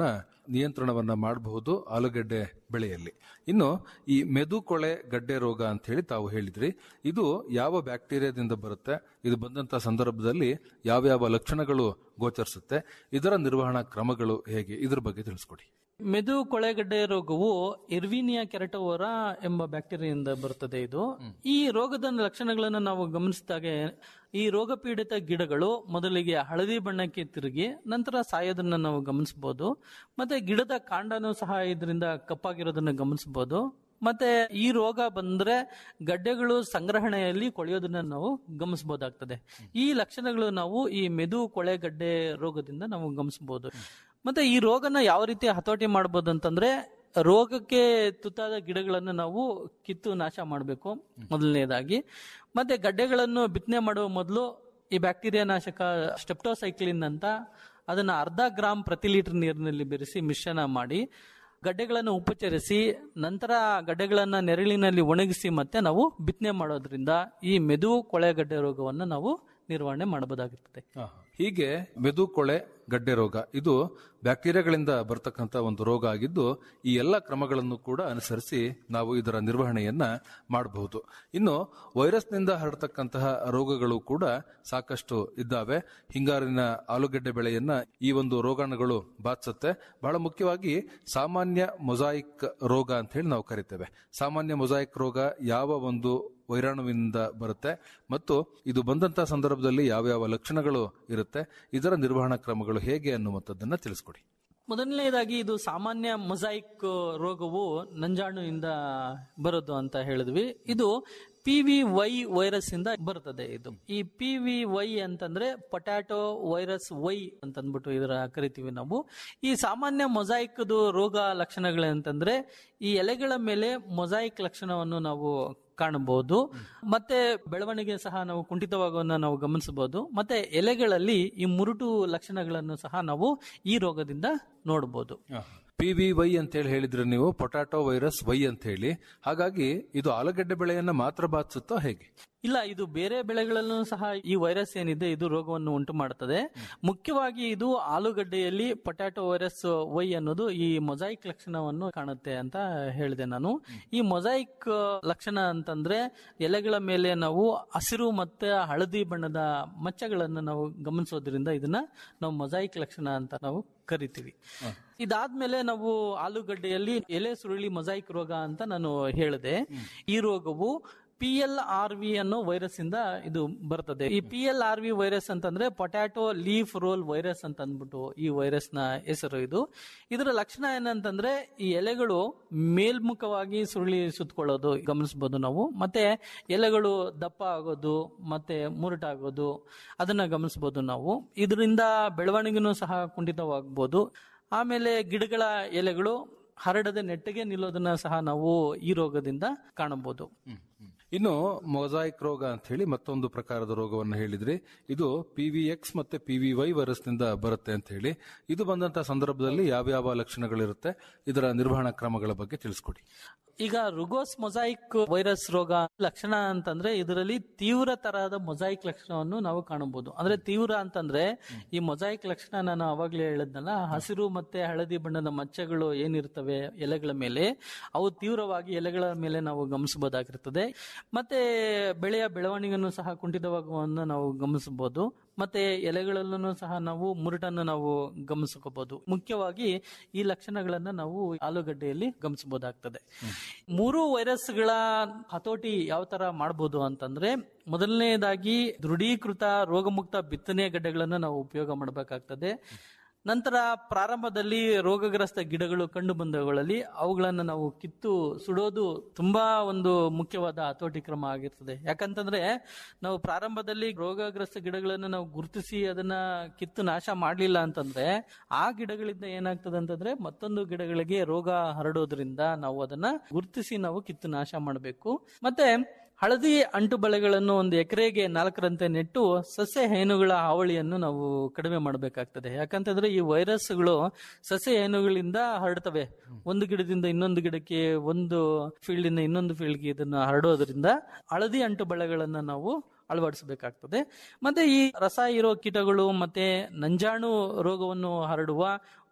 ನಿಯಂತ್ರಣವನ್ನ ಮಾಡಬಹುದು ಆಲೂಗೆಡ್ಡೆ ಬೆಳೆಯಲ್ಲಿ ಇನ್ನು ಈ ಮೆದು ಕೊಳೆ ಗಡ್ಡೆ ರೋಗ ಅಂತ ಹೇಳಿ ತಾವು ಹೇಳಿದ್ರಿ ಇದು ಯಾವ ಬ್ಯಾಕ್ಟೀರಿಯಾದಿಂದ ಬರುತ್ತೆ ಇದು ಬಂದಂತ ಸಂದರ್ಭದಲ್ಲಿ ಯಾವ್ಯಾವ ಲಕ್ಷಣಗಳು ಗೋಚರಿಸುತ್ತೆ ಇದರ ನಿರ್ವಹಣಾ ಕ್ರಮಗಳು ಹೇಗೆ ಇದ್ರ ಬಗ್ಗೆ ತಿಳಿಸ್ಕೊಡಿ ಮೆದು ಕೊಳೆಗಡ್ಡೆ ರೋಗವು ಇರ್ವಿನಿಯಾ ಕೆರಟೋವರ ಎಂಬ ಬ್ಯಾಕ್ಟೀರಿಯಾದಿಂದ ಬರುತ್ತದೆ ಇದು ಈ ರೋಗದ ಲಕ್ಷಣಗಳನ್ನು ನಾವು ಗಮನಿಸಿದಾಗ ಈ ರೋಗ ಪೀಡಿತ ಗಿಡಗಳು ಮೊದಲಿಗೆ ಹಳದಿ ಬಣ್ಣಕ್ಕೆ ತಿರುಗಿ ನಂತರ ಸಾಯೋದನ್ನ ನಾವು ಗಮನಿಸಬಹುದು ಮತ್ತೆ ಗಿಡದ ಕಾಂಡನೂ ಸಹ ಇದರಿಂದ ಕಪ್ಪಾಗಿರೋದನ್ನ ಗಮನಿಸಬಹುದು ಮತ್ತೆ ಈ ರೋಗ ಬಂದ್ರೆ ಗಡ್ಡೆಗಳು ಸಂಗ್ರಹಣೆಯಲ್ಲಿ ಕೊಳೆಯೋದನ್ನ ನಾವು ಗಮನಿಸಬಹುದಾಗ್ತದೆ ಈ ಲಕ್ಷಣಗಳು ನಾವು ಈ ಮೆದು ಕೊಳೆಗಡ್ಡೆ ರೋಗದಿಂದ ನಾವು ಗಮನಿಸಬಹುದು ಮತ್ತೆ ಈ ರೋಗನ ಯಾವ ರೀತಿ ಹತೋಟಿ ಮಾಡಬಹುದು ಅಂತಂದ್ರೆ ರೋಗಕ್ಕೆ ತುತ್ತಾದ ಗಿಡಗಳನ್ನು ನಾವು ಕಿತ್ತು ನಾಶ ಮಾಡಬೇಕು ಮೊದಲನೇದಾಗಿ ಮತ್ತೆ ಗಡ್ಡೆಗಳನ್ನು ಬಿತ್ತನೆ ಮಾಡುವ ಮೊದಲು ಈ ಬ್ಯಾಕ್ಟೀರಿಯಾ ನಾಶಕ ಸ್ಟೆಪ್ಟೋಸೈಕ್ಲಿನ್ ಅಂತ ಅದನ್ನ ಅರ್ಧ ಗ್ರಾಮ್ ಪ್ರತಿ ಲೀಟರ್ ನೀರಿನಲ್ಲಿ ಬೆರೆಸಿ ಮಿಶ್ರಣ ಮಾಡಿ ಗಡ್ಡೆಗಳನ್ನು ಉಪಚರಿಸಿ ನಂತರ ಗಡ್ಡೆಗಳನ್ನ ನೆರಳಿನಲ್ಲಿ ಒಣಗಿಸಿ ಮತ್ತೆ ನಾವು ಬಿತ್ತನೆ ಮಾಡೋದ್ರಿಂದ ಈ ಮೆದು ಕೊಳೆಗಡ್ಡೆ ರೋಗವನ್ನು ನಾವು ನಿರ್ವಹಣೆ ಮಾಡಬಹುದಾಗಿರ್ತದೆ ಹೀಗೆ ಮೆದು ಕೊಳೆ ಗಡ್ಡೆ ರೋಗ ಇದು ಬ್ಯಾಕ್ಟೀರಿಯಾಗಳಿಂದ ಬರ್ತಕ್ಕಂಥ ಒಂದು ರೋಗ ಆಗಿದ್ದು ಈ ಎಲ್ಲ ಕ್ರಮಗಳನ್ನು ಕೂಡ ಅನುಸರಿಸಿ ನಾವು ಇದರ ನಿರ್ವಹಣೆಯನ್ನ ಮಾಡಬಹುದು ಇನ್ನು ವೈರಸ್ನಿಂದ ಹರಡತಕ್ಕಂತಹ ರೋಗಗಳು ಕೂಡ ಸಾಕಷ್ಟು ಇದ್ದಾವೆ ಹಿಂಗಾರಿನ ಆಲೂಗೆಡ್ಡೆ ಬೆಳೆಯನ್ನ ಈ ಒಂದು ರೋಗಾಣುಗಳು ಬಾಧಿಸುತ್ತೆ ಬಹಳ ಮುಖ್ಯವಾಗಿ ಸಾಮಾನ್ಯ ಮೊಸಾಯಿಕ್ ರೋಗ ಅಂತ ಹೇಳಿ ನಾವು ಕರಿತೇವೆ ಸಾಮಾನ್ಯ ಮೊಸಾಯಿಕ್ ರೋಗ ಯಾವ ಒಂದು ವೈರಾಣುವಿನಿಂದ ಬರುತ್ತೆ ಮತ್ತು ಇದು ಬಂದಂತಹ ಸಂದರ್ಭದಲ್ಲಿ ಯಾವ್ಯಾವ ಲಕ್ಷಣಗಳು ಇರುತ್ತೆ ಇದರ ನಿರ್ವಹಣಾ ಕ್ರಮಗಳು ಹೇಗೆ ಅನ್ನುವಂಥದ್ದನ್ನ ತಿಳಿಸ್ಕೊಡಿ ಮೊದಲನೇದಾಗಿ ಇದು ಸಾಮಾನ್ಯ ಮೊಸಾಯಿಕ್ ರೋಗವು ನಂಜಾಣುವಿಂದ ಬರೋದು ಅಂತ ಹೇಳಿದ್ವಿ ಇದು ಪಿ ವಿ ವೈ ವೈರಸ್ ಇಂದ ಬರ್ತದೆ ಇದು ಈ ಪಿ ವಿ ವೈ ಅಂತಂದ್ರೆ ಪೊಟ್ಯಾಟೊ ವೈರಸ್ ವೈ ಅಂತ ಅಂದ್ಬಿಟ್ಟು ಇದರ ಕರಿತೀವಿ ನಾವು ಈ ಸಾಮಾನ್ಯ ಮೊಸಾಯಿಕ್ ರೋಗ ಲಕ್ಷಣಗಳಂತಂದ್ರೆ ಈ ಎಲೆಗಳ ಮೇಲೆ ಮೊಸಾಯಿಕ್ ಲಕ್ಷಣವನ್ನು ನಾವು ಕಾಣಬಹುದು ಮತ್ತೆ ಬೆಳವಣಿಗೆ ಸಹ ನಾವು ಕುಂಠಿತವಾಗುವುದನ್ನ ನಾವು ಗಮನಿಸಬಹುದು ಮತ್ತೆ ಎಲೆಗಳಲ್ಲಿ ಈ ಮುರುಟು ಲಕ್ಷಣಗಳನ್ನು ಸಹ ನಾವು ಈ ರೋಗದಿಂದ ನೋಡಬಹುದು ಪಿ ವಿ ವೈ ಅಂತ ಹೇಳಿ ಹೇಳಿದ್ರೆ ನೀವು ಪೊಟ್ಯಾಟೊ ವೈರಸ್ ವೈ ಅಂತ ಹೇಳಿ ಹಾಗಾಗಿ ಇದು ಆಲೂಗೆಡ್ಡೆ ಬೆಳೆಯನ್ನ ಮಾತ್ರ ಬಾಧಿಸುತ್ತೋ ಹೇಗೆ ಇಲ್ಲ ಇದು ಬೇರೆ ಬೆಳೆಗಳಲ್ಲೂ ಸಹ ಈ ವೈರಸ್ ಏನಿದೆ ಇದು ರೋಗವನ್ನು ಉಂಟು ಮಾಡುತ್ತದೆ ಮುಖ್ಯವಾಗಿ ಇದು ಆಲೂಗಡ್ಡೆಯಲ್ಲಿ ಪೊಟ್ಯಾಟೊ ವೈರಸ್ ವೈ ಅನ್ನೋದು ಈ ಮೊಸಾಯಿಕ್ ಲಕ್ಷಣವನ್ನು ಕಾಣುತ್ತೆ ಅಂತ ಹೇಳಿದೆ ನಾನು ಈ ಮೊಸಾಯಿಕ್ ಲಕ್ಷಣ ಅಂತಂದ್ರೆ ಎಲೆಗಳ ಮೇಲೆ ನಾವು ಹಸಿರು ಮತ್ತೆ ಹಳದಿ ಬಣ್ಣದ ಮಚ್ಚಗಳನ್ನು ನಾವು ಗಮನಿಸೋದ್ರಿಂದ ಇದನ್ನ ನಾವು ಮೊಸಾಯಿಕ್ ಲಕ್ಷಣ ಅಂತ ನಾವು ಕರಿತೀವಿ ಇದಾದ್ಮೇಲೆ ನಾವು ಆಲೂಗಡ್ಡೆಯಲ್ಲಿ ಎಲೆ ಸುರುಳಿ ಮೊಸಾಯಿಕ್ ರೋಗ ಅಂತ ನಾನು ಹೇಳಿದೆ ಈ ರೋಗವು ಪಿ ಎಲ್ ಆರ್ ವಿ ಅನ್ನೋ ವೈರಸ್ ಇಂದ ಇದು ಬರ್ತದೆ ಈ P L R V virus ಅಂತಂದ್ರೆ ಪೊಟ್ಯಾಟೊ ಲೀಫ್ ರೋಲ್ ವೈರಸ್ ಅಂತ ಅಂದ್ಬಿಟ್ಟು ಈ ವೈರಸ್ ನ ಹೆಸರು ಇದು ಇದರ ಲಕ್ಷಣ ಏನಂತಂದ್ರೆ ಈ ಎಲೆಗಳು ಮೇಲ್ಮುಖವಾಗಿ ಸುರುಳಿ ಸುತ್ತಕೊಳ್ಳೋದು ಗಮನಿಸಬಹುದು ನಾವು ಮತ್ತೆ ಎಲೆಗಳು ದಪ್ಪ ಆಗೋದು ಮತ್ತೆ ಮುರುಟಾಗೋದು ಅದನ್ನ ಗಮನಿಸಬಹುದು ನಾವು ಇದರಿಂದ ಬೆಳವಣಿಗೆನೂ ಸಹ ಕುಂಠಿತವಾಗಬಹುದು ಆಮೇಲೆ ಗಿಡಗಳ ಎಲೆಗಳು ಹರಡದೆ ನೆಟ್ಟಗೆ ನಿಲ್ಲೋದನ್ನ ಸಹ ನಾವು ಈ ರೋಗದಿಂದ ಕಾಣಬಹುದು ಇನ್ನು ಮೊಸಾಯಿಕ್ ರೋಗ ಅಂತ ಹೇಳಿ ಮತ್ತೊಂದು ಪ್ರಕಾರದ ರೋಗವನ್ನು ಹೇಳಿದ್ರಿ ಇದು ಪಿ ವಿ ಎಕ್ಸ್ ಮತ್ತೆ ಪಿ ವಿ ವೈ ವೈರಸ್ ನಿಂದ ಬರುತ್ತೆ ಅಂತ ಹೇಳಿ ಇದು ಬಂದಂತಹ ಸಂದರ್ಭದಲ್ಲಿ ಯಾವ್ಯಾವ ಲಕ್ಷಣಗಳಿರುತ್ತೆ ಇದರ ನಿರ್ವಹಣಾ ಕ್ರಮಗಳ ಬಗ್ಗೆ ತಿಳಿಸ್ಕೊಡಿ ಈಗ ರುಗೋಸ್ ಮೊಸಾಯಿಕ್ ವೈರಸ್ ರೋಗ ಲಕ್ಷಣ ಅಂತಂದ್ರೆ ಇದರಲ್ಲಿ ತೀವ್ರ ತರಹದ ಮೊಸಾಯಿಕ್ ಲಕ್ಷಣವನ್ನು ನಾವು ಕಾಣಬಹುದು ಅಂದ್ರೆ ತೀವ್ರ ಅಂತಂದ್ರೆ ಈ ಮೊಸಾಯಿಕ್ ಲಕ್ಷಣ ನಾನು ಅವಾಗ್ಲೇ ಹೇಳಿದ್ನಲ್ಲ ಹಸಿರು ಮತ್ತೆ ಹಳದಿ ಬಣ್ಣದ ಮಚ್ಚೆಗಳು ಏನಿರ್ತವೆ ಎಲೆಗಳ ಮೇಲೆ ಅವು ತೀವ್ರವಾಗಿ ಎಲೆಗಳ ಮೇಲೆ ನಾವು ಗಮನಿಸಬಹುದಾಗಿರ್ತದೆ ಮತ್ತೆ ಬೆಳೆಯ ಬೆಳವಣಿಗೆಯನ್ನು ಸಹ ಕುಂಠಿತವಾಗುವುದನ್ನು ನಾವು ಗಮನಿಸಬಹುದು ಮತ್ತೆ ಎಲೆಗಳಲ್ಲೂ ಸಹ ನಾವು ಮುರುಟನ್ನು ನಾವು ಗಮನಿಸ್ಕೋಬಹುದು ಮುಖ್ಯವಾಗಿ ಈ ಲಕ್ಷಣಗಳನ್ನ ನಾವು ಆಲೂಗಡ್ಡೆಯಲ್ಲಿ ಗಮನಿಸಬಹುದಾಗ್ತದೆ ಮೂರು ವೈರಸ್ಗಳ ಹತೋಟಿ ಯಾವ ತರ ಮಾಡಬಹುದು ಅಂತಂದ್ರೆ ಮೊದಲನೇದಾಗಿ ದೃಢೀಕೃತ ರೋಗಮುಕ್ತ ಬಿತ್ತನೆ ಗಡ್ಡೆಗಳನ್ನು ನಾವು ಉಪಯೋಗ ಮಾಡಬೇಕಾಗ್ತದೆ ನಂತರ ಪ್ರಾರಂಭದಲ್ಲಿ ರೋಗಗ್ರಸ್ತ ಗಿಡಗಳು ಕಂಡು ಬಂದವುಗಳಲ್ಲಿ ಅವುಗಳನ್ನು ನಾವು ಕಿತ್ತು ಸುಡೋದು ತುಂಬಾ ಒಂದು ಮುಖ್ಯವಾದ ಹತೋಟಿ ಕ್ರಮ ಆಗಿರ್ತದೆ ಯಾಕಂತಂದ್ರೆ ನಾವು ಪ್ರಾರಂಭದಲ್ಲಿ ರೋಗಗ್ರಸ್ತ ಗಿಡಗಳನ್ನು ನಾವು ಗುರುತಿಸಿ ಅದನ್ನ ಕಿತ್ತು ನಾಶ ಮಾಡಲಿಲ್ಲ ಅಂತಂದ್ರೆ ಆ ಗಿಡಗಳಿಂದ ಏನಾಗ್ತದೆ ಅಂತಂದ್ರೆ ಮತ್ತೊಂದು ಗಿಡಗಳಿಗೆ ರೋಗ ಹರಡೋದ್ರಿಂದ ನಾವು ಅದನ್ನ ಗುರುತಿಸಿ ನಾವು ಕಿತ್ತು ನಾಶ ಮಾಡಬೇಕು ಮತ್ತೆ ಹಳದಿ ಅಂಟು ಬಳೆಗಳನ್ನು ಒಂದು ಎಕರೆಗೆ ನಾಲ್ಕರಂತೆ ನೆಟ್ಟು ಸಸ್ಯ ಹೇನುಗಳ ಹಾವಳಿಯನ್ನು ನಾವು ಕಡಿಮೆ ಮಾಡಬೇಕಾಗ್ತದೆ ಯಾಕಂತಂದ್ರೆ ಈ ವೈರಸ್ಗಳು ಸಸ್ಯ ಹೇನುಗಳಿಂದ ಹರಡ್ತವೆ ಒಂದು ಗಿಡದಿಂದ ಇನ್ನೊಂದು ಗಿಡಕ್ಕೆ ಒಂದು ಫೀಲ್ಡ್ ಇಂದ ಇನ್ನೊಂದು ಫೀಲ್ಡ್ಗೆ ಇದನ್ನು ಹರಡೋದ್ರಿಂದ ಹಳದಿ ಅಂಟು ಬಳೆಗಳನ್ನ ನಾವು ಅಳವಡಿಸಬೇಕಾಗ್ತದೆ ಮತ್ತೆ ಈ ರಸ ಇರೋ ಕೀಟಗಳು ಮತ್ತೆ ನಂಜಾಣು ರೋಗವನ್ನು ಹರಡುವ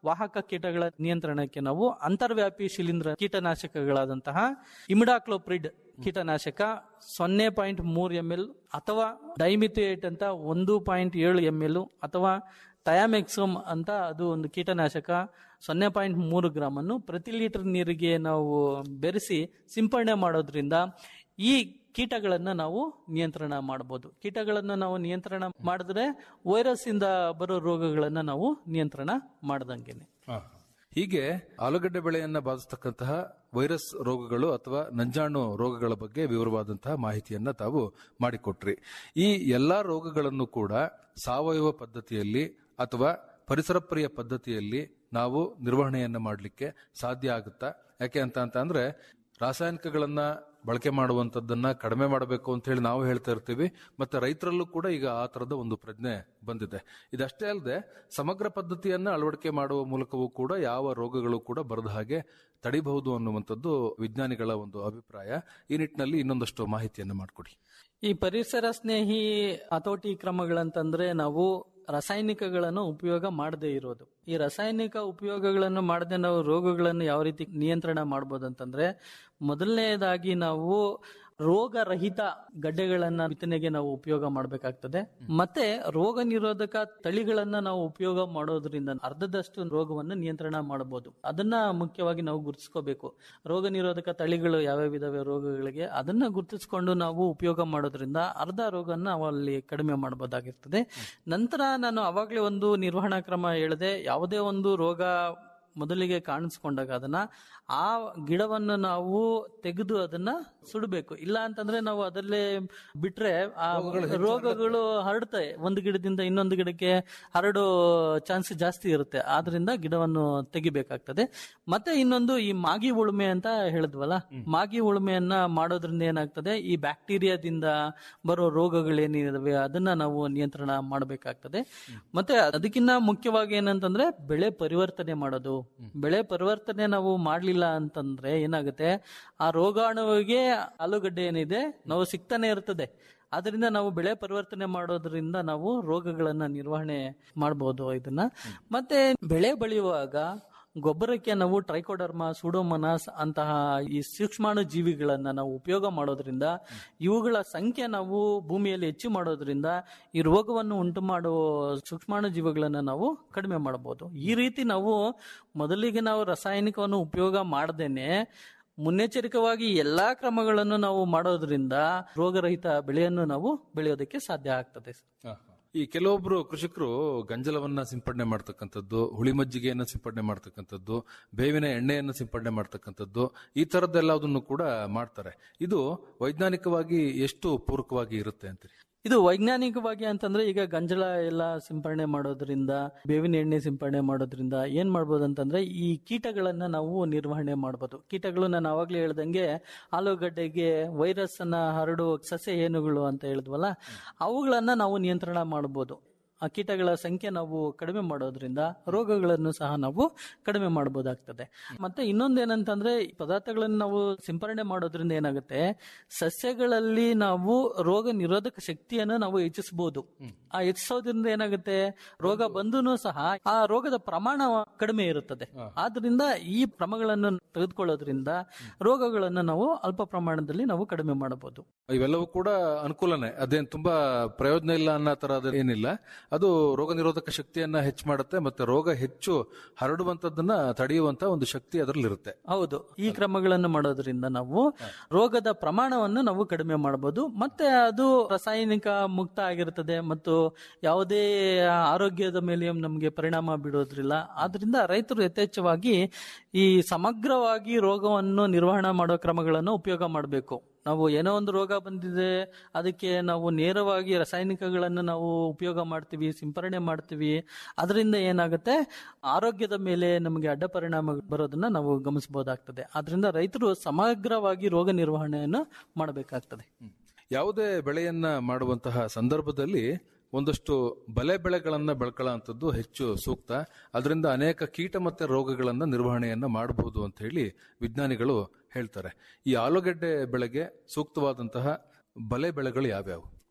ವಾಹಕ ಕೀಟಗಳ ನಿಯಂತ್ರಣಕ್ಕೆ ನಾವು ಅಂತರ್ವ್ಯಾಪಿ ಶಿಲೀಂಧ್ರ ಕೀಟನಾಶಕಗಳಾದಂತಹ ಇಮಿಡಾಕ್ಲೋಪ್ರಿಡ್ ಕೀಟನಾಶಕ ಸೊನ್ನೆ ಪಾಯಿಂಟ್ ಮೂರು ಎಂ ಎಲ್ ಅಥವಾ ಡೈಮಿಥಿಯೇಟ್ ಅಂತ ಒಂದು ಪಾಯಿಂಟ್ ಏಳು ಎಂ ಎಲ್ ಅಥವಾ ಟಯಾಮೆಕ್ಸೋಮ್ ಅಂತ ಅದು ಒಂದು ಕೀಟನಾಶಕ ಸೊನ್ನೆ ಪಾಯಿಂಟ್ ಮೂರು ಗ್ರಾಮ್ ಅನ್ನು ಪ್ರತಿ ಲೀಟರ್ ನೀರಿಗೆ ನಾವು ಬೆರೆಸಿ ಸಿಂಪಡಣೆ ಮಾಡೋದ್ರಿಂದ ಈ ಕೀಟಗಳನ್ನ ನಾವು ನಿಯಂತ್ರಣ ಮಾಡಬಹುದು ಕೀಟಗಳನ್ನ ನಾವು ನಿಯಂತ್ರಣ ಮಾಡಿದ್ರೆ ವೈರಸ್ ಇಂದ ಬರೋ ರೋಗಗಳನ್ನ ನಾವು ನಿಯಂತ್ರಣ ಮಾಡ್ದಂಗೆನೆ ಹೀಗೆ ಆಲೂಗಡ್ಡೆ ಬೆಳೆಯನ್ನ ಬಾಧಿಸ್ತಕ್ಕಂತಹ ವೈರಸ್ ರೋಗಗಳು ಅಥವಾ ನಂಜಾಣು ರೋಗಗಳ ಬಗ್ಗೆ ವಿವರವಾದಂತಹ ಮಾಹಿತಿಯನ್ನ ತಾವು ಮಾಡಿಕೊಟ್ರಿ ಈ ಎಲ್ಲಾ ರೋಗಗಳನ್ನು ಕೂಡ ಸಾವಯವ ಪದ್ಧತಿಯಲ್ಲಿ ಅಥವಾ ಪರಿಸರ ಪ್ರಿಯ ಪದ್ಧತಿಯಲ್ಲಿ ನಾವು ನಿರ್ವಹಣೆಯನ್ನ ಮಾಡಲಿಕ್ಕೆ ಸಾಧ್ಯ ಆಗುತ್ತಾ ಯಾಕೆ ಅಂತ ಅಂತ ಅಂದ್ರೆ ರಾಸಾಯನಿಕಗಳನ್ನ ಬಳಕೆ ಮಾಡುವಂತದ್ದನ್ನ ಕಡಿಮೆ ಮಾಡಬೇಕು ಅಂತ ಹೇಳಿ ನಾವು ಹೇಳ್ತಾ ಇರ್ತೀವಿ ಮತ್ತೆ ರೈತರಲ್ಲೂ ಕೂಡ ಈಗ ಆ ತರದ ಒಂದು ಪ್ರಜ್ಞೆ ಬಂದಿದೆ ಇದಷ್ಟೇ ಅಲ್ಲದೆ ಸಮಗ್ರ ಪದ್ಧತಿಯನ್ನ ಅಳವಡಿಕೆ ಮಾಡುವ ಮೂಲಕವೂ ಕೂಡ ಯಾವ ರೋಗಗಳು ಕೂಡ ಬರದ ಹಾಗೆ ತಡಿಬಹುದು ಅನ್ನುವಂಥದ್ದು ವಿಜ್ಞಾನಿಗಳ ಒಂದು ಅಭಿಪ್ರಾಯ ಈ ನಿಟ್ಟಿನಲ್ಲಿ ಇನ್ನೊಂದಷ್ಟು ಮಾಹಿತಿಯನ್ನು ಮಾಡಿಕೊಡಿ ಈ ಪರಿಸರ ಸ್ನೇಹಿ ಹತೋಟಿ ಕ್ರಮಗಳಂತಂದ್ರೆ ನಾವು ರಾಸಾಯನಿಕಗಳನ್ನು ಉಪಯೋಗ ಮಾಡದೇ ಇರೋದು ಈ ರಾಸಾಯನಿಕ ಉಪಯೋಗಗಳನ್ನು ಮಾಡದೆ ನಾವು ರೋಗಗಳನ್ನು ಯಾವ ರೀತಿ ನಿಯಂತ್ರಣ ಮಾಡ್ಬೋದು ಅಂತಂದ್ರೆ ಮೊದಲನೇದಾಗಿ ನಾವು ರೋಗರಹಿತ ಗಡ್ಡೆಗಳನ್ನ ಬಿತ್ತನೆಗೆ ನಾವು ಉಪಯೋಗ ಮಾಡಬೇಕಾಗ್ತದೆ ಮತ್ತೆ ರೋಗ ನಿರೋಧಕ ತಳಿಗಳನ್ನ ನಾವು ಉಪಯೋಗ ಮಾಡೋದ್ರಿಂದ ಅರ್ಧದಷ್ಟು ರೋಗವನ್ನು ನಿಯಂತ್ರಣ ಮಾಡಬಹುದು ಅದನ್ನ ಮುಖ್ಯವಾಗಿ ನಾವು ಗುರುತಿಸ್ಕೋಬೇಕು ರೋಗ ನಿರೋಧಕ ತಳಿಗಳು ಯಾವ್ಯಾವ ಇದಾವೆ ರೋಗಗಳಿಗೆ ಅದನ್ನ ಗುರುತಿಸ್ಕೊಂಡು ನಾವು ಉಪಯೋಗ ಮಾಡೋದ್ರಿಂದ ಅರ್ಧ ರೋಗನ ನಾವು ಅಲ್ಲಿ ಕಡಿಮೆ ಮಾಡಬಹುದಾಗಿರ್ತದೆ ನಂತರ ನಾನು ಅವಾಗಲೇ ಒಂದು ನಿರ್ವಹಣಾ ಕ್ರಮ ಹೇಳಿದೆ ಯಾವುದೇ ಒಂದು ರೋಗ ಮೊದಲಿಗೆ ಕಾಣಿಸ್ಕೊಂಡಾಗ ಅದನ್ನ ಆ ಗಿಡವನ್ನು ನಾವು ತೆಗೆದು ಅದನ್ನ ಸುಡಬೇಕು ಇಲ್ಲ ಅಂತಂದ್ರೆ ನಾವು ಅದರಲ್ಲೇ ಬಿಟ್ರೆ ಆ ರೋಗಗಳು ಹರಡ್ತವೆ ಒಂದು ಗಿಡದಿಂದ ಇನ್ನೊಂದು ಗಿಡಕ್ಕೆ ಹರಡೋ ಚಾನ್ಸ್ ಜಾಸ್ತಿ ಇರುತ್ತೆ ಆದ್ರಿಂದ ಗಿಡವನ್ನು ತೆಗಿಬೇಕಾಗ್ತದೆ ಮತ್ತೆ ಇನ್ನೊಂದು ಈ ಮಾಗಿ ಉಳುಮೆ ಅಂತ ಹೇಳಿದ್ವಲ್ಲ ಮಾಗಿ ಉಳುಮೆಯನ್ನ ಮಾಡೋದ್ರಿಂದ ಏನಾಗ್ತದೆ ಈ ಬ್ಯಾಕ್ಟೀರಿಯಾದಿಂದ ಬರೋ ರೋಗಗಳೇನಿದಾವೆ ಅದನ್ನ ನಾವು ನಿಯಂತ್ರಣ ಮಾಡಬೇಕಾಗ್ತದೆ ಮತ್ತೆ ಅದಕ್ಕಿಂತ ಮುಖ್ಯವಾಗಿ ಏನಂತಂದ್ರೆ ಬೆಳೆ ಪರಿವರ್ತನೆ ಮಾಡೋದು ಬೆಳೆ ಪರಿವರ್ತನೆ ನಾವು ಮಾಡ್ಲಿಲ್ಲ ಅಂತಂದ್ರೆ ಏನಾಗುತ್ತೆ ಆ ರೋಗಾಣುವಿಗೆ ಆಲೂಗಡ್ಡೆ ಏನಿದೆ ನಾವು ಸಿಗ್ತಾನೆ ಇರ್ತದೆ ಆದ್ರಿಂದ ನಾವು ಬೆಳೆ ಪರಿವರ್ತನೆ ಮಾಡೋದ್ರಿಂದ ನಾವು ರೋಗಗಳನ್ನ ನಿರ್ವಹಣೆ ಮಾಡಬಹುದು ಇದನ್ನ ಮತ್ತೆ ಬೆಳೆ ಬೆಳೆಯುವಾಗ ಗೊಬ್ಬರಕ್ಕೆ ನಾವು ಟ್ರೈಕೋಡರ್ಮಾ ಸೂಡೋಮನಾಸ್ ಅಂತಹ ಈ ಸೂಕ್ಷ್ಮಾಣು ಜೀವಿಗಳನ್ನ ನಾವು ಉಪಯೋಗ ಮಾಡೋದ್ರಿಂದ ಇವುಗಳ ಸಂಖ್ಯೆ ನಾವು ಭೂಮಿಯಲ್ಲಿ ಹೆಚ್ಚು ಮಾಡೋದ್ರಿಂದ ಈ ರೋಗವನ್ನು ಉಂಟು ಮಾಡುವ ಸೂಕ್ಷ್ಮಾಣು ಜೀವಿಗಳನ್ನ ನಾವು ಕಡಿಮೆ ಮಾಡಬಹುದು ಈ ರೀತಿ ನಾವು ಮೊದಲಿಗೆ ನಾವು ರಾಸಾಯನಿಕವನ್ನು ಉಪಯೋಗ ಮಾಡದೇನೆ ಮುನ್ನೆಚ್ಚರಿಕವಾಗಿ ಎಲ್ಲಾ ಕ್ರಮಗಳನ್ನು ನಾವು ಮಾಡೋದ್ರಿಂದ ರೋಗರಹಿತ ಬೆಳೆಯನ್ನು ನಾವು ಬೆಳೆಯೋದಕ್ಕೆ ಸಾಧ್ಯ ಆಗ್ತದೆ ಈ ಕೆಲವೊಬ್ರು ಕೃಷಿಕರು ಗಂಜಲವನ್ನ ಸಿಂಪಡಣೆ ಮಾಡ್ತಕ್ಕಂಥದ್ದು ಹುಳಿ ಮಜ್ಜಿಗೆಯನ್ನ ಸಿಂಪಡಣೆ ಮಾಡ್ತಕ್ಕಂಥದ್ದು ಬೇವಿನ ಎಣ್ಣೆಯನ್ನು ಸಿಂಪಡಣೆ ಮಾಡ್ತಕ್ಕಂಥದ್ದು ಈ ತರದ್ದೆಲ್ಲದನ್ನು ಕೂಡ ಮಾಡ್ತಾರೆ ಇದು ವೈಜ್ಞಾನಿಕವಾಗಿ ಎಷ್ಟು ಪೂರಕವಾಗಿ ಇರುತ್ತೆ ಅಂತೀರಿ ಇದು ವೈಜ್ಞಾನಿಕವಾಗಿ ಅಂತಂದ್ರೆ ಈಗ ಗಂಜಲ ಎಲ್ಲ ಸಿಂಪರಣೆ ಮಾಡೋದ್ರಿಂದ ಬೇವಿನ ಎಣ್ಣೆ ಸಿಂಪರಣೆ ಮಾಡೋದ್ರಿಂದ ಏನ್ ಮಾಡ್ಬೋದು ಅಂತಂದ್ರೆ ಈ ಕೀಟಗಳನ್ನ ನಾವು ನಿರ್ವಹಣೆ ಮಾಡ್ಬೋದು ಕೀಟಗಳು ನಾನು ಆವಾಗ್ಲೇ ಹೇಳ್ದಂಗೆ ಆಲೂಗಡ್ಡೆಗೆ ವೈರಸ್ ಅನ್ನ ಹರಡುವ ಸಸ್ಯ ಏನುಗಳು ಅಂತ ಹೇಳಿದ್ವಲ್ಲ ಅವುಗಳನ್ನ ನಾವು ನಿಯಂತ್ರಣ ಮಾಡಬಹುದು ಆ ಕೀಟಗಳ ಸಂಖ್ಯೆ ನಾವು ಕಡಿಮೆ ಮಾಡೋದ್ರಿಂದ ರೋಗಗಳನ್ನು ಸಹ ನಾವು ಕಡಿಮೆ ಮಾಡಬಹುದಾಗ್ತದೆ ಮತ್ತೆ ಇನ್ನೊಂದೇನಂತಂದ್ರೆ ಈ ಪದಾರ್ಥಗಳನ್ನು ನಾವು ಸಿಂಪರಣೆ ಮಾಡೋದ್ರಿಂದ ಏನಾಗುತ್ತೆ ಸಸ್ಯಗಳಲ್ಲಿ ನಾವು ರೋಗ ನಿರೋಧಕ ಶಕ್ತಿಯನ್ನು ನಾವು ಹೆಚ್ಚಿಸಬಹುದು ಆ ಹೆಚ್ಚಿಸೋದ್ರಿಂದ ಏನಾಗುತ್ತೆ ರೋಗ ಬಂದೂ ಸಹ ಆ ರೋಗದ ಪ್ರಮಾಣ ಕಡಿಮೆ ಇರುತ್ತದೆ ಆದ್ರಿಂದ ಈ ಕ್ರಮಗಳನ್ನು ತೆಗೆದುಕೊಳ್ಳೋದ್ರಿಂದ ರೋಗಗಳನ್ನು ನಾವು ಅಲ್ಪ ಪ್ರಮಾಣದಲ್ಲಿ ನಾವು ಕಡಿಮೆ ಮಾಡಬಹುದು ಇವೆಲ್ಲವೂ ಕೂಡ ಅನುಕೂಲನೇ ಅದೇನ್ ತುಂಬಾ ಪ್ರಯೋಜನ ಇಲ್ಲ ಅನ್ನೋ ತರ ಏನಿಲ್ಲ ಅದು ರೋಗ ನಿರೋಧಕ ಶಕ್ತಿಯನ್ನ ಹೆಚ್ಚು ಮಾಡುತ್ತೆ ಮತ್ತೆ ರೋಗ ಹೆಚ್ಚು ಹರಡುವಂತದ್ದನ್ನ ತಡೆಯುವಂತ ಒಂದು ಶಕ್ತಿ ಅದರಲ್ಲಿರುತ್ತೆ ಹೌದು ಈ ಕ್ರಮಗಳನ್ನು ಮಾಡೋದ್ರಿಂದ ನಾವು ರೋಗದ ಪ್ರಮಾಣವನ್ನು ನಾವು ಕಡಿಮೆ ಮಾಡಬಹುದು ಮತ್ತೆ ಅದು ರಾಸಾಯನಿಕ ಮುಕ್ತ ಆಗಿರುತ್ತದೆ ಮತ್ತು ಯಾವುದೇ ಆರೋಗ್ಯದ ಮೇಲೆ ನಮಗೆ ಪರಿಣಾಮ ಬೀಳೋದ್ರಿಲ್ಲ ಆದ್ರಿಂದ ರೈತರು ಯಥೇಚ್ಛವಾಗಿ ಈ ಸಮಗ್ರವಾಗಿ ರೋಗವನ್ನು ನಿರ್ವಹಣೆ ಮಾಡೋ ಕ್ರಮಗಳನ್ನು ಉಪಯೋಗ ಮಾಡಬೇಕು ನಾವು ಏನೋ ಒಂದು ರೋಗ ಬಂದಿದೆ ಅದಕ್ಕೆ ನಾವು ನೇರವಾಗಿ ರಾಸಾಯನಿಕಗಳನ್ನು ನಾವು ಉಪಯೋಗ ಮಾಡ್ತೀವಿ ಸಿಂಪರಣೆ ಮಾಡ್ತೀವಿ ಅದರಿಂದ ಏನಾಗುತ್ತೆ ಆರೋಗ್ಯದ ಮೇಲೆ ನಮಗೆ ಅಡ್ಡ ಪರಿಣಾಮ ಬರೋದನ್ನ ನಾವು ಗಮನಿಸಬಹುದಾಗ್ತದೆ ಆದ್ರಿಂದ ರೈತರು ಸಮಗ್ರವಾಗಿ ರೋಗ ನಿರ್ವಹಣೆಯನ್ನು ಮಾಡಬೇಕಾಗ್ತದೆ ಯಾವುದೇ ಬೆಳೆಯನ್ನ ಮಾಡುವಂತಹ ಸಂದರ್ಭದಲ್ಲಿ ಒಂದಷ್ಟು ಬಲೆ ಬೆಳೆಗಳನ್ನ ಬೆಳ್ಕೊಳ್ಳೋಂಥದ್ದು ಹೆಚ್ಚು ಸೂಕ್ತ ಅದರಿಂದ ಅನೇಕ ಕೀಟ ಮತ್ತೆ ರೋಗಗಳನ್ನ ನಿರ್ವಹಣೆಯನ್ನ ಮಾಡಬಹುದು ಅಂತ ಹೇಳಿ ವಿಜ್ಞಾನಿಗಳು ಹೇಳ್ತಾರೆ ಈ ಆಲೂಗೆಡ್ಡೆ ಬೆಳೆಗೆ ಸೂಕ್ತವಾದಂತಹ ಬಲೆ ಬೆಳೆಗಳು ಯಾವ್ಯಾವು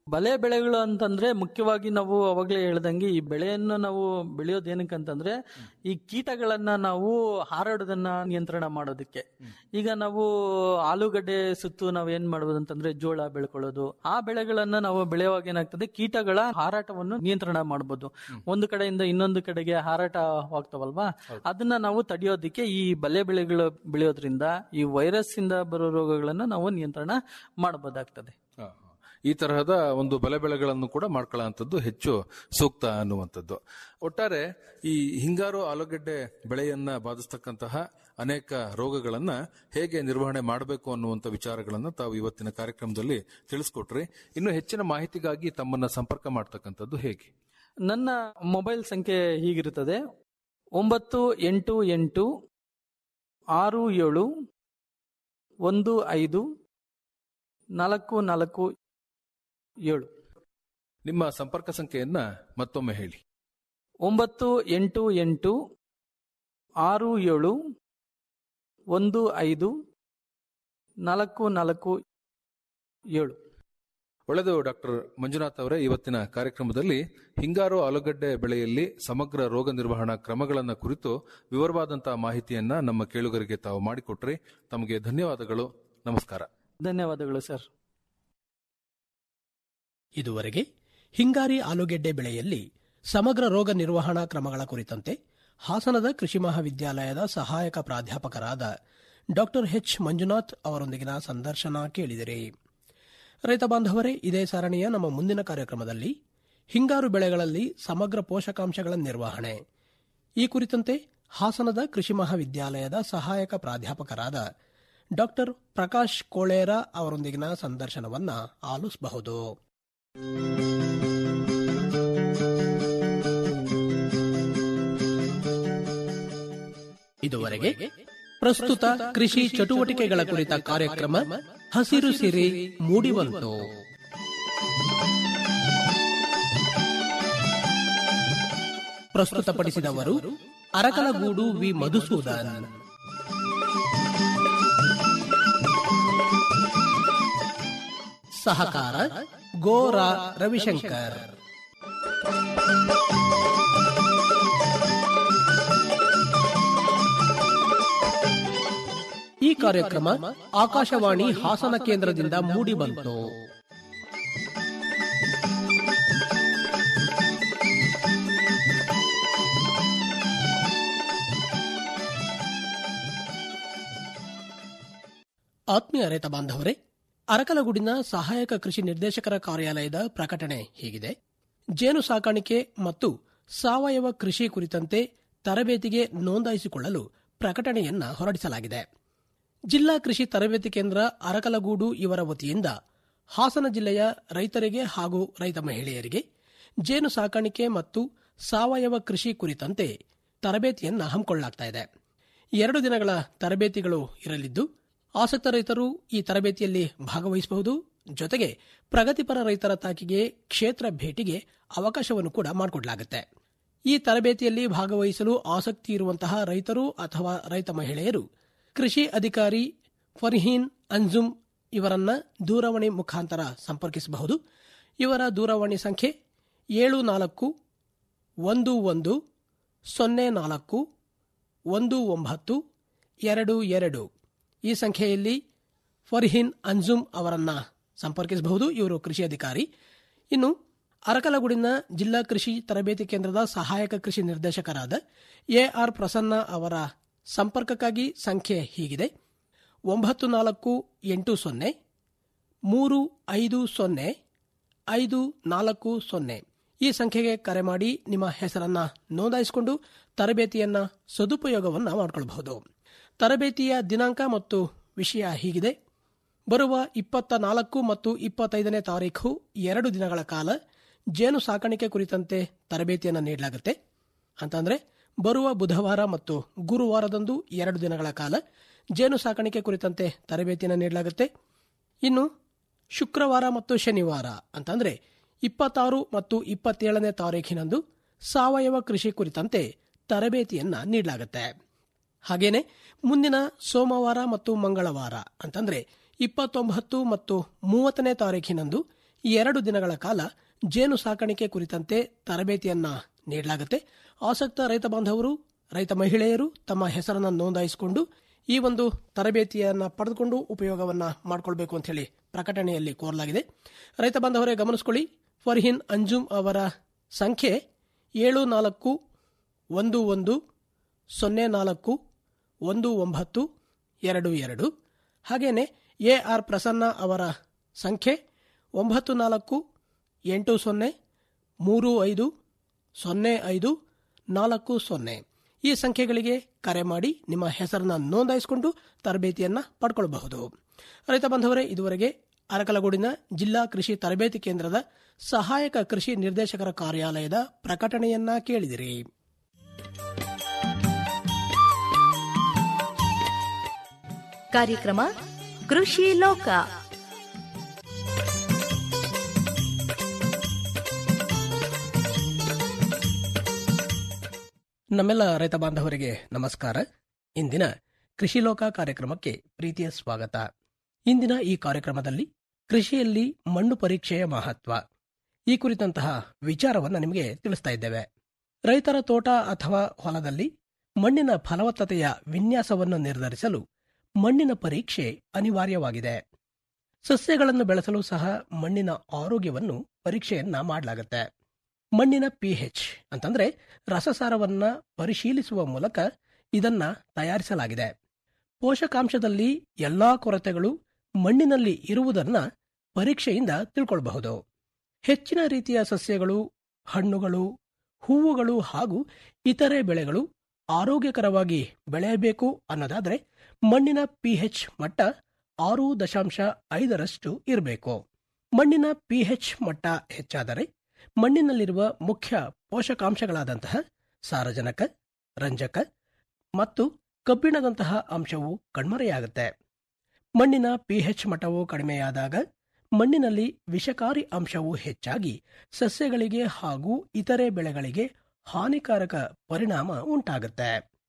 ಬಲೆ ಬೆಳೆಗಳು ಅಂತಂದ್ರೆ ಮುಖ್ಯವಾಗಿ ನಾವು ಅವಾಗಲೇ ಹೇಳ್ದಂಗೆ ಈ ಬೆಳೆಯನ್ನು ನಾವು ಬೆಳೆಯೋದು ಏನಕ್ಕಂತಂದ್ರೆ ಈ ಕೀಟಗಳನ್ನ ನಾವು ಹಾರಾಡೋದನ್ನ ನಿಯಂತ್ರಣ ಮಾಡೋದಕ್ಕೆ ಈಗ ನಾವು ಆಲೂಗಡ್ಡೆ ಸುತ್ತು ನಾವು ಏನ್ ಮಾಡ್ಬೋದು ಅಂತಂದ್ರೆ ಜೋಳ ಬೆಳ್ಕೊಳ್ಳೋದು ಆ ಬೆಳೆಗಳನ್ನ ನಾವು ಬೆಳೆಯುವಾಗ ಏನಾಗ್ತದೆ ಕೀಟಗಳ ಹಾರಾಟವನ್ನು ನಿಯಂತ್ರಣ ಮಾಡಬಹುದು ಒಂದು ಕಡೆಯಿಂದ ಇನ್ನೊಂದು ಕಡೆಗೆ ಹಾರಾಟವಾಗ್ತಾವಲ್ವಾ ಅದನ್ನ ನಾವು ತಡೆಯೋದಕ್ಕೆ ಈ ಬಲೆ ಬೆಳೆಗಳು ಬೆಳೆಯೋದ್ರಿಂದ ಈ ವೈರಸ್ ಇಂದ ಬರೋ ರೋಗಗಳನ್ನ ನಾವು ನಿಯಂತ್ರಣ ಮಾಡಬಹುದಾಗ್ತದೆ ಈ ತರಹದ ಒಂದು ಬಲೆ ಬೆಳೆಗಳನ್ನು ಕೂಡ ಮಾಡ್ಕೊಳ್ಳೋಂಥದ್ದು ಹೆಚ್ಚು ಸೂಕ್ತ ಅನ್ನುವಂಥದ್ದು ಒಟ್ಟಾರೆ ಈ ಹಿಂಗಾರು ಆಲೂಗಡ್ಡೆ ಬೆಳೆಯನ್ನ ಬಾಧಿಸ್ತಕ್ಕಂತಹ ಅನೇಕ ರೋಗಗಳನ್ನ ಹೇಗೆ ನಿರ್ವಹಣೆ ಮಾಡಬೇಕು ಅನ್ನುವಂಥ ವಿಚಾರಗಳನ್ನ ತಾವು ಇವತ್ತಿನ ಕಾರ್ಯಕ್ರಮದಲ್ಲಿ ತಿಳಿಸ್ಕೊಟ್ರಿ ಇನ್ನು ಹೆಚ್ಚಿನ ಮಾಹಿತಿಗಾಗಿ ತಮ್ಮನ್ನ ಸಂಪರ್ಕ ಮಾಡ್ತಕ್ಕಂಥದ್ದು ಹೇಗೆ ನನ್ನ ಮೊಬೈಲ್ ಸಂಖ್ಯೆ ಹೀಗಿರುತ್ತದೆ ಒಂಬತ್ತು ಎಂಟು ಎಂಟು ಆರು ಏಳು ಒಂದು ಐದು ನಾಲ್ಕು ನಾಲ್ಕು ಏಳು ನಿಮ್ಮ ಸಂಪರ್ಕ ಸಂಖ್ಯೆಯನ್ನ ಮತ್ತೊಮ್ಮೆ ಹೇಳಿ ಒಂಬತ್ತು ಎಂಟು ಎಂಟು ಆರು ಏಳು ಒಂದು ಐದು ನಾಲ್ಕು ನಾಲ್ಕು ಏಳು ಒಳ್ಳೆಯದು ಡಾಕ್ಟರ್ ಮಂಜುನಾಥ್ ಅವರೇ ಇವತ್ತಿನ ಕಾರ್ಯಕ್ರಮದಲ್ಲಿ ಹಿಂಗಾರು ಆಲೂಗಡ್ಡೆ ಬೆಳೆಯಲ್ಲಿ ಸಮಗ್ರ ರೋಗ ನಿರ್ವಹಣಾ ಕ್ರಮಗಳನ್ನು ಕುರಿತು ವಿವರವಾದಂತಹ ಮಾಹಿತಿಯನ್ನ ನಮ್ಮ ಕೇಳುಗರಿಗೆ ತಾವು ಮಾಡಿಕೊಟ್ರಿ ತಮಗೆ ಧನ್ಯವಾದಗಳು ನಮಸ್ಕಾರ ಧನ್ಯವಾದಗಳು ಸರ್ ಇದುವರೆಗೆ ಹಿಂಗಾರಿ ಆಲೂಗೆಡ್ಡೆ ಬೆಳೆಯಲ್ಲಿ ಸಮಗ್ರ ರೋಗ ನಿರ್ವಹಣಾ ಕ್ರಮಗಳ ಕುರಿತಂತೆ ಹಾಸನದ ಕೃಷಿ ಮಹಾವಿದ್ಯಾಲಯದ ಸಹಾಯಕ ಪ್ರಾಧ್ಯಾಪಕರಾದ ಡಾಕ್ಟರ್ ಎಚ್ ಮಂಜುನಾಥ್ ಅವರೊಂದಿಗಿನ ಸಂದರ್ಶನ ಕೇಳಿದಿರಿ ರೈತ ಬಾಂಧವರೇ ಇದೇ ಸರಣಿಯ ನಮ್ಮ ಮುಂದಿನ ಕಾರ್ಯಕ್ರಮದಲ್ಲಿ ಹಿಂಗಾರು ಬೆಳೆಗಳಲ್ಲಿ ಸಮಗ್ರ ಪೋಷಕಾಂಶಗಳ ನಿರ್ವಹಣೆ ಈ ಕುರಿತಂತೆ ಹಾಸನದ ಕೃಷಿ ಮಹಾವಿದ್ಯಾಲಯದ ಸಹಾಯಕ ಪ್ರಾಧ್ಯಾಪಕರಾದ ಡಾಕ್ಟರ್ ಪ್ರಕಾಶ್ ಕೋಳೇರ ಅವರೊಂದಿಗಿನ ಸಂದರ್ಶನವನ್ನ ಆಲಿಸಬಹುದು ಇದುವರೆಗೆ ಪ್ರಸ್ತುತ ಕೃಷಿ ಚಟುವಟಿಕೆಗಳ ಕುರಿತ ಕಾರ್ಯಕ್ರಮ ಹಸಿರು ಸಿರಿ ಮೂಡಿಬಂತು ಪ್ರಸ್ತುತಪಡಿಸಿದವರು ಅರಕಲಗೂಡು ವಿ ಮಧುಸೂದನ್ ಸಹಕಾರ ಗೋರಾ ರವಿಶಂಕರ್ ಈ ಕಾರ್ಯಕ್ರಮ ಆಕಾಶವಾಣಿ ಹಾಸನ ಕೇಂದ್ರದಿಂದ ಮೂಡಿಬಂತು ಆತ್ಮೀಯ ರೈತ ಬಾಂಧವರೇ ಅರಕಲಗೂಡಿನ ಸಹಾಯಕ ಕೃಷಿ ನಿರ್ದೇಶಕರ ಕಾರ್ಯಾಲಯದ ಪ್ರಕಟಣೆ ಹೀಗಿದೆ ಜೇನು ಸಾಕಾಣಿಕೆ ಮತ್ತು ಸಾವಯವ ಕೃಷಿ ಕುರಿತಂತೆ ತರಬೇತಿಗೆ ನೋಂದಾಯಿಸಿಕೊಳ್ಳಲು ಪ್ರಕಟಣೆಯನ್ನ ಹೊರಡಿಸಲಾಗಿದೆ ಜಿಲ್ಲಾ ಕೃಷಿ ತರಬೇತಿ ಕೇಂದ್ರ ಅರಕಲಗೂಡು ಇವರ ವತಿಯಿಂದ ಹಾಸನ ಜಿಲ್ಲೆಯ ರೈತರಿಗೆ ಹಾಗೂ ರೈತ ಮಹಿಳೆಯರಿಗೆ ಜೇನು ಸಾಕಾಣಿಕೆ ಮತ್ತು ಸಾವಯವ ಕೃಷಿ ಕುರಿತಂತೆ ತರಬೇತಿಯನ್ನ ಹಮ್ಮಿಕೊಳ್ಳಲಾಗ್ತಾ ಇದೆ ಎರಡು ದಿನಗಳ ತರಬೇತಿಗಳು ಇರಲಿದ್ದು ಆಸಕ್ತ ರೈತರು ಈ ತರಬೇತಿಯಲ್ಲಿ ಭಾಗವಹಿಸಬಹುದು ಜೊತೆಗೆ ಪ್ರಗತಿಪರ ರೈತರ ತಾಕಿಗೆ ಕ್ಷೇತ್ರ ಭೇಟಿಗೆ ಅವಕಾಶವನ್ನು ಕೂಡ ಮಾಡಿಕೊಡಲಾಗುತ್ತೆ ಈ ತರಬೇತಿಯಲ್ಲಿ ಭಾಗವಹಿಸಲು ಆಸಕ್ತಿ ಇರುವಂತಹ ರೈತರು ಅಥವಾ ರೈತ ಮಹಿಳೆಯರು ಕೃಷಿ ಅಧಿಕಾರಿ ಫರ್ಹೀನ್ ಅಂಜುಮ್ ಇವರನ್ನ ದೂರವಾಣಿ ಮುಖಾಂತರ ಸಂಪರ್ಕಿಸಬಹುದು ಇವರ ದೂರವಾಣಿ ಸಂಖ್ಯೆ ಏಳು ನಾಲ್ಕು ಒಂದು ಒಂದು ಸೊನ್ನೆ ನಾಲ್ಕು ಒಂದು ಒಂಬತ್ತು ಎರಡು ಎರಡು ಈ ಸಂಖ್ಯೆಯಲ್ಲಿ ಫರ್ಹೀನ್ ಅಂಜುಮ್ ಅವರನ್ನ ಸಂಪರ್ಕಿಸಬಹುದು ಇವರು ಕೃಷಿ ಅಧಿಕಾರಿ ಇನ್ನು ಅರಕಲಗೂಡಿನ ಜಿಲ್ಲಾ ಕೃಷಿ ತರಬೇತಿ ಕೇಂದ್ರದ ಸಹಾಯಕ ಕೃಷಿ ನಿರ್ದೇಶಕರಾದ ಎಆರ್ ಪ್ರಸನ್ನ ಅವರ ಸಂಪರ್ಕಕ್ಕಾಗಿ ಸಂಖ್ಯೆ ಹೀಗಿದೆ ಒಂಬತ್ತು ನಾಲ್ಕು ಎಂಟು ಸೊನ್ನೆ ಮೂರು ಐದು ಸೊನ್ನೆ ಐದು ನಾಲ್ಕು ಸೊನ್ನೆ ಈ ಸಂಖ್ಯೆಗೆ ಕರೆ ಮಾಡಿ ನಿಮ್ಮ ಹೆಸರನ್ನ ನೋಂದಾಯಿಸಿಕೊಂಡು ತರಬೇತಿಯನ್ನ ಸದುಪಯೋಗವನ್ನ ಮಾಡಿಕೊಳ್ಳಬಹುದು ತರಬೇತಿಯ ದಿನಾಂಕ ಮತ್ತು ವಿಷಯ ಹೀಗಿದೆ ಬರುವ ಇಪ್ಪತ್ತ ನಾಲ್ಕು ಮತ್ತು ಇಪ್ಪತ್ತೈದನೇ ತಾರೀಖು ಎರಡು ದಿನಗಳ ಕಾಲ ಜೇನು ಸಾಕಾಣಿಕೆ ಕುರಿತಂತೆ ತರಬೇತಿಯನ್ನು ನೀಡಲಾಗುತ್ತೆ ಅಂತಂದ್ರೆ ಬರುವ ಬುಧವಾರ ಮತ್ತು ಗುರುವಾರದಂದು ಎರಡು ದಿನಗಳ ಕಾಲ ಜೇನು ಸಾಕಾಣಿಕೆ ಕುರಿತಂತೆ ತರಬೇತಿಯನ್ನು ನೀಡಲಾಗುತ್ತೆ ಇನ್ನು ಶುಕ್ರವಾರ ಮತ್ತು ಶನಿವಾರ ಅಂತಂದ್ರೆ ಇಪ್ಪತ್ತಾರು ಮತ್ತು ಇಪ್ಪತ್ತೇಳನೇ ತಾರೀಖಿನಂದು ಸಾವಯವ ಕೃಷಿ ಕುರಿತಂತೆ ತರಬೇತಿಯನ್ನ ನೀಡಲಾಗುತ್ತೆ ಹಾಗೇನೆ ಮುಂದಿನ ಸೋಮವಾರ ಮತ್ತು ಮಂಗಳವಾರ ಅಂತಂದ್ರೆ ಇಪ್ಪತ್ತೊಂಬತ್ತು ಮತ್ತು ಮೂವತ್ತನೇ ತಾರೀಖಿನಂದು ಎರಡು ದಿನಗಳ ಕಾಲ ಜೇನು ಸಾಕಾಣಿಕೆ ಕುರಿತಂತೆ ತರಬೇತಿಯನ್ನ ನೀಡಲಾಗುತ್ತೆ ಆಸಕ್ತ ರೈತ ಬಾಂಧವರು ರೈತ ಮಹಿಳೆಯರು ತಮ್ಮ ಹೆಸರನ್ನು ನೋಂದಾಯಿಸಿಕೊಂಡು ಈ ಒಂದು ತರಬೇತಿಯನ್ನ ಪಡೆದುಕೊಂಡು ಉಪಯೋಗವನ್ನ ಮಾಡಿಕೊಳ್ಬೇಕು ಅಂತ ಹೇಳಿ ಪ್ರಕಟಣೆಯಲ್ಲಿ ಕೋರಲಾಗಿದೆ ರೈತ ಬಾಂಧವರೇ ಗಮನಿಸಿಕೊಳ್ಳಿ ಫರ್ಹಿನ್ ಅಂಜುಮ್ ಅವರ ಸಂಖ್ಯೆ ಏಳು ನಾಲ್ಕು ಒಂದು ಒಂದು ಸೊನ್ನೆ ನಾಲ್ಕು ಒಂದು ಒಂಬತ್ತು ಎರಡು ಎರಡು ಹಾಗೇನೆ ಎ ಆರ್ ಪ್ರಸನ್ನ ಅವರ ಸಂಖ್ಯೆ ಒಂಬತ್ತು ನಾಲ್ಕು ಎಂಟು ಸೊನ್ನೆ ಮೂರು ಐದು ಸೊನ್ನೆ ಐದು ನಾಲ್ಕು ಸೊನ್ನೆ ಈ ಸಂಖ್ಯೆಗಳಿಗೆ ಕರೆ ಮಾಡಿ ನಿಮ್ಮ ಹೆಸರನ್ನ ನೋಂದಾಯಿಸಿಕೊಂಡು ತರಬೇತಿಯನ್ನ ಪಡ್ಕೊಳ್ಬಹುದು ರೈತ ಬಾಂಧವರೇ ಇದುವರೆಗೆ ಅರಕಲಗೂಡಿನ ಜಿಲ್ಲಾ ಕೃಷಿ ತರಬೇತಿ ಕೇಂದ್ರದ ಸಹಾಯಕ ಕೃಷಿ ನಿರ್ದೇಶಕರ ಕಾರ್ಯಾಲಯದ ಪ್ರಕಟಣೆಯನ್ನ ಕೇಳಿದಿರಿ ಕಾರ್ಯಕ್ರಮ ಕೃಷಿ ಲೋಕ ನಮ್ಮೆಲ್ಲ ರೈತ ಬಾಂಧವರಿಗೆ ನಮಸ್ಕಾರ ಇಂದಿನ ಕೃಷಿ ಲೋಕ ಕಾರ್ಯಕ್ರಮಕ್ಕೆ ಪ್ರೀತಿಯ ಸ್ವಾಗತ ಇಂದಿನ ಈ ಕಾರ್ಯಕ್ರಮದಲ್ಲಿ ಕೃಷಿಯಲ್ಲಿ ಮಣ್ಣು ಪರೀಕ್ಷೆಯ ಮಹತ್ವ ಈ ಕುರಿತಂತಹ ವಿಚಾರವನ್ನು ನಿಮಗೆ ತಿಳಿಸ್ತಾ ಇದ್ದೇವೆ ರೈತರ ತೋಟ ಅಥವಾ ಹೊಲದಲ್ಲಿ ಮಣ್ಣಿನ ಫಲವತ್ತತೆಯ ವಿನ್ಯಾಸವನ್ನು ನಿರ್ಧರಿಸಲು ಮಣ್ಣಿನ ಪರೀಕ್ಷೆ ಅನಿವಾರ್ಯವಾಗಿದೆ ಸಸ್ಯಗಳನ್ನು ಬೆಳೆಸಲು ಸಹ ಮಣ್ಣಿನ ಆರೋಗ್ಯವನ್ನು ಪರೀಕ್ಷೆಯನ್ನ ಮಾಡಲಾಗುತ್ತೆ ಮಣ್ಣಿನ ಪಿಎಚ್ ಅಂತಂದ್ರೆ ರಸಸಾರವನ್ನ ಪರಿಶೀಲಿಸುವ ಮೂಲಕ ಇದನ್ನ ತಯಾರಿಸಲಾಗಿದೆ ಪೋಷಕಾಂಶದಲ್ಲಿ ಎಲ್ಲಾ ಕೊರತೆಗಳು ಮಣ್ಣಿನಲ್ಲಿ ಇರುವುದನ್ನ ಪರೀಕ್ಷೆಯಿಂದ ತಿಳ್ಕೊಳ್ಬಹುದು ಹೆಚ್ಚಿನ ರೀತಿಯ ಸಸ್ಯಗಳು ಹಣ್ಣುಗಳು ಹೂವುಗಳು ಹಾಗೂ ಇತರೆ ಬೆಳೆಗಳು ಆರೋಗ್ಯಕರವಾಗಿ ಬೆಳೆಯಬೇಕು ಅನ್ನೋದಾದ್ರೆ ಮಣ್ಣಿನ ಪಿಎಚ್ ಮಟ್ಟ ಆರು ದಶಾಂಶ ಐದರಷ್ಟು ಇರಬೇಕು ಮಣ್ಣಿನ ಪಿಎಚ್ ಮಟ್ಟ ಹೆಚ್ಚಾದರೆ ಮಣ್ಣಿನಲ್ಲಿರುವ ಮುಖ್ಯ ಪೋಷಕಾಂಶಗಳಾದಂತಹ ಸಾರಜನಕ ರಂಜಕ ಮತ್ತು ಕಬ್ಬಿಣದಂತಹ ಅಂಶವು ಕಣ್ಮರೆಯಾಗುತ್ತೆ ಮಣ್ಣಿನ ಪಿಎಚ್ ಮಟ್ಟವು ಕಡಿಮೆಯಾದಾಗ ಮಣ್ಣಿನಲ್ಲಿ ವಿಷಕಾರಿ ಅಂಶವು ಹೆಚ್ಚಾಗಿ ಸಸ್ಯಗಳಿಗೆ ಹಾಗೂ ಇತರೆ ಬೆಳೆಗಳಿಗೆ ಹಾನಿಕಾರಕ ಪರಿಣಾಮ ಉಂಟಾಗುತ್ತೆ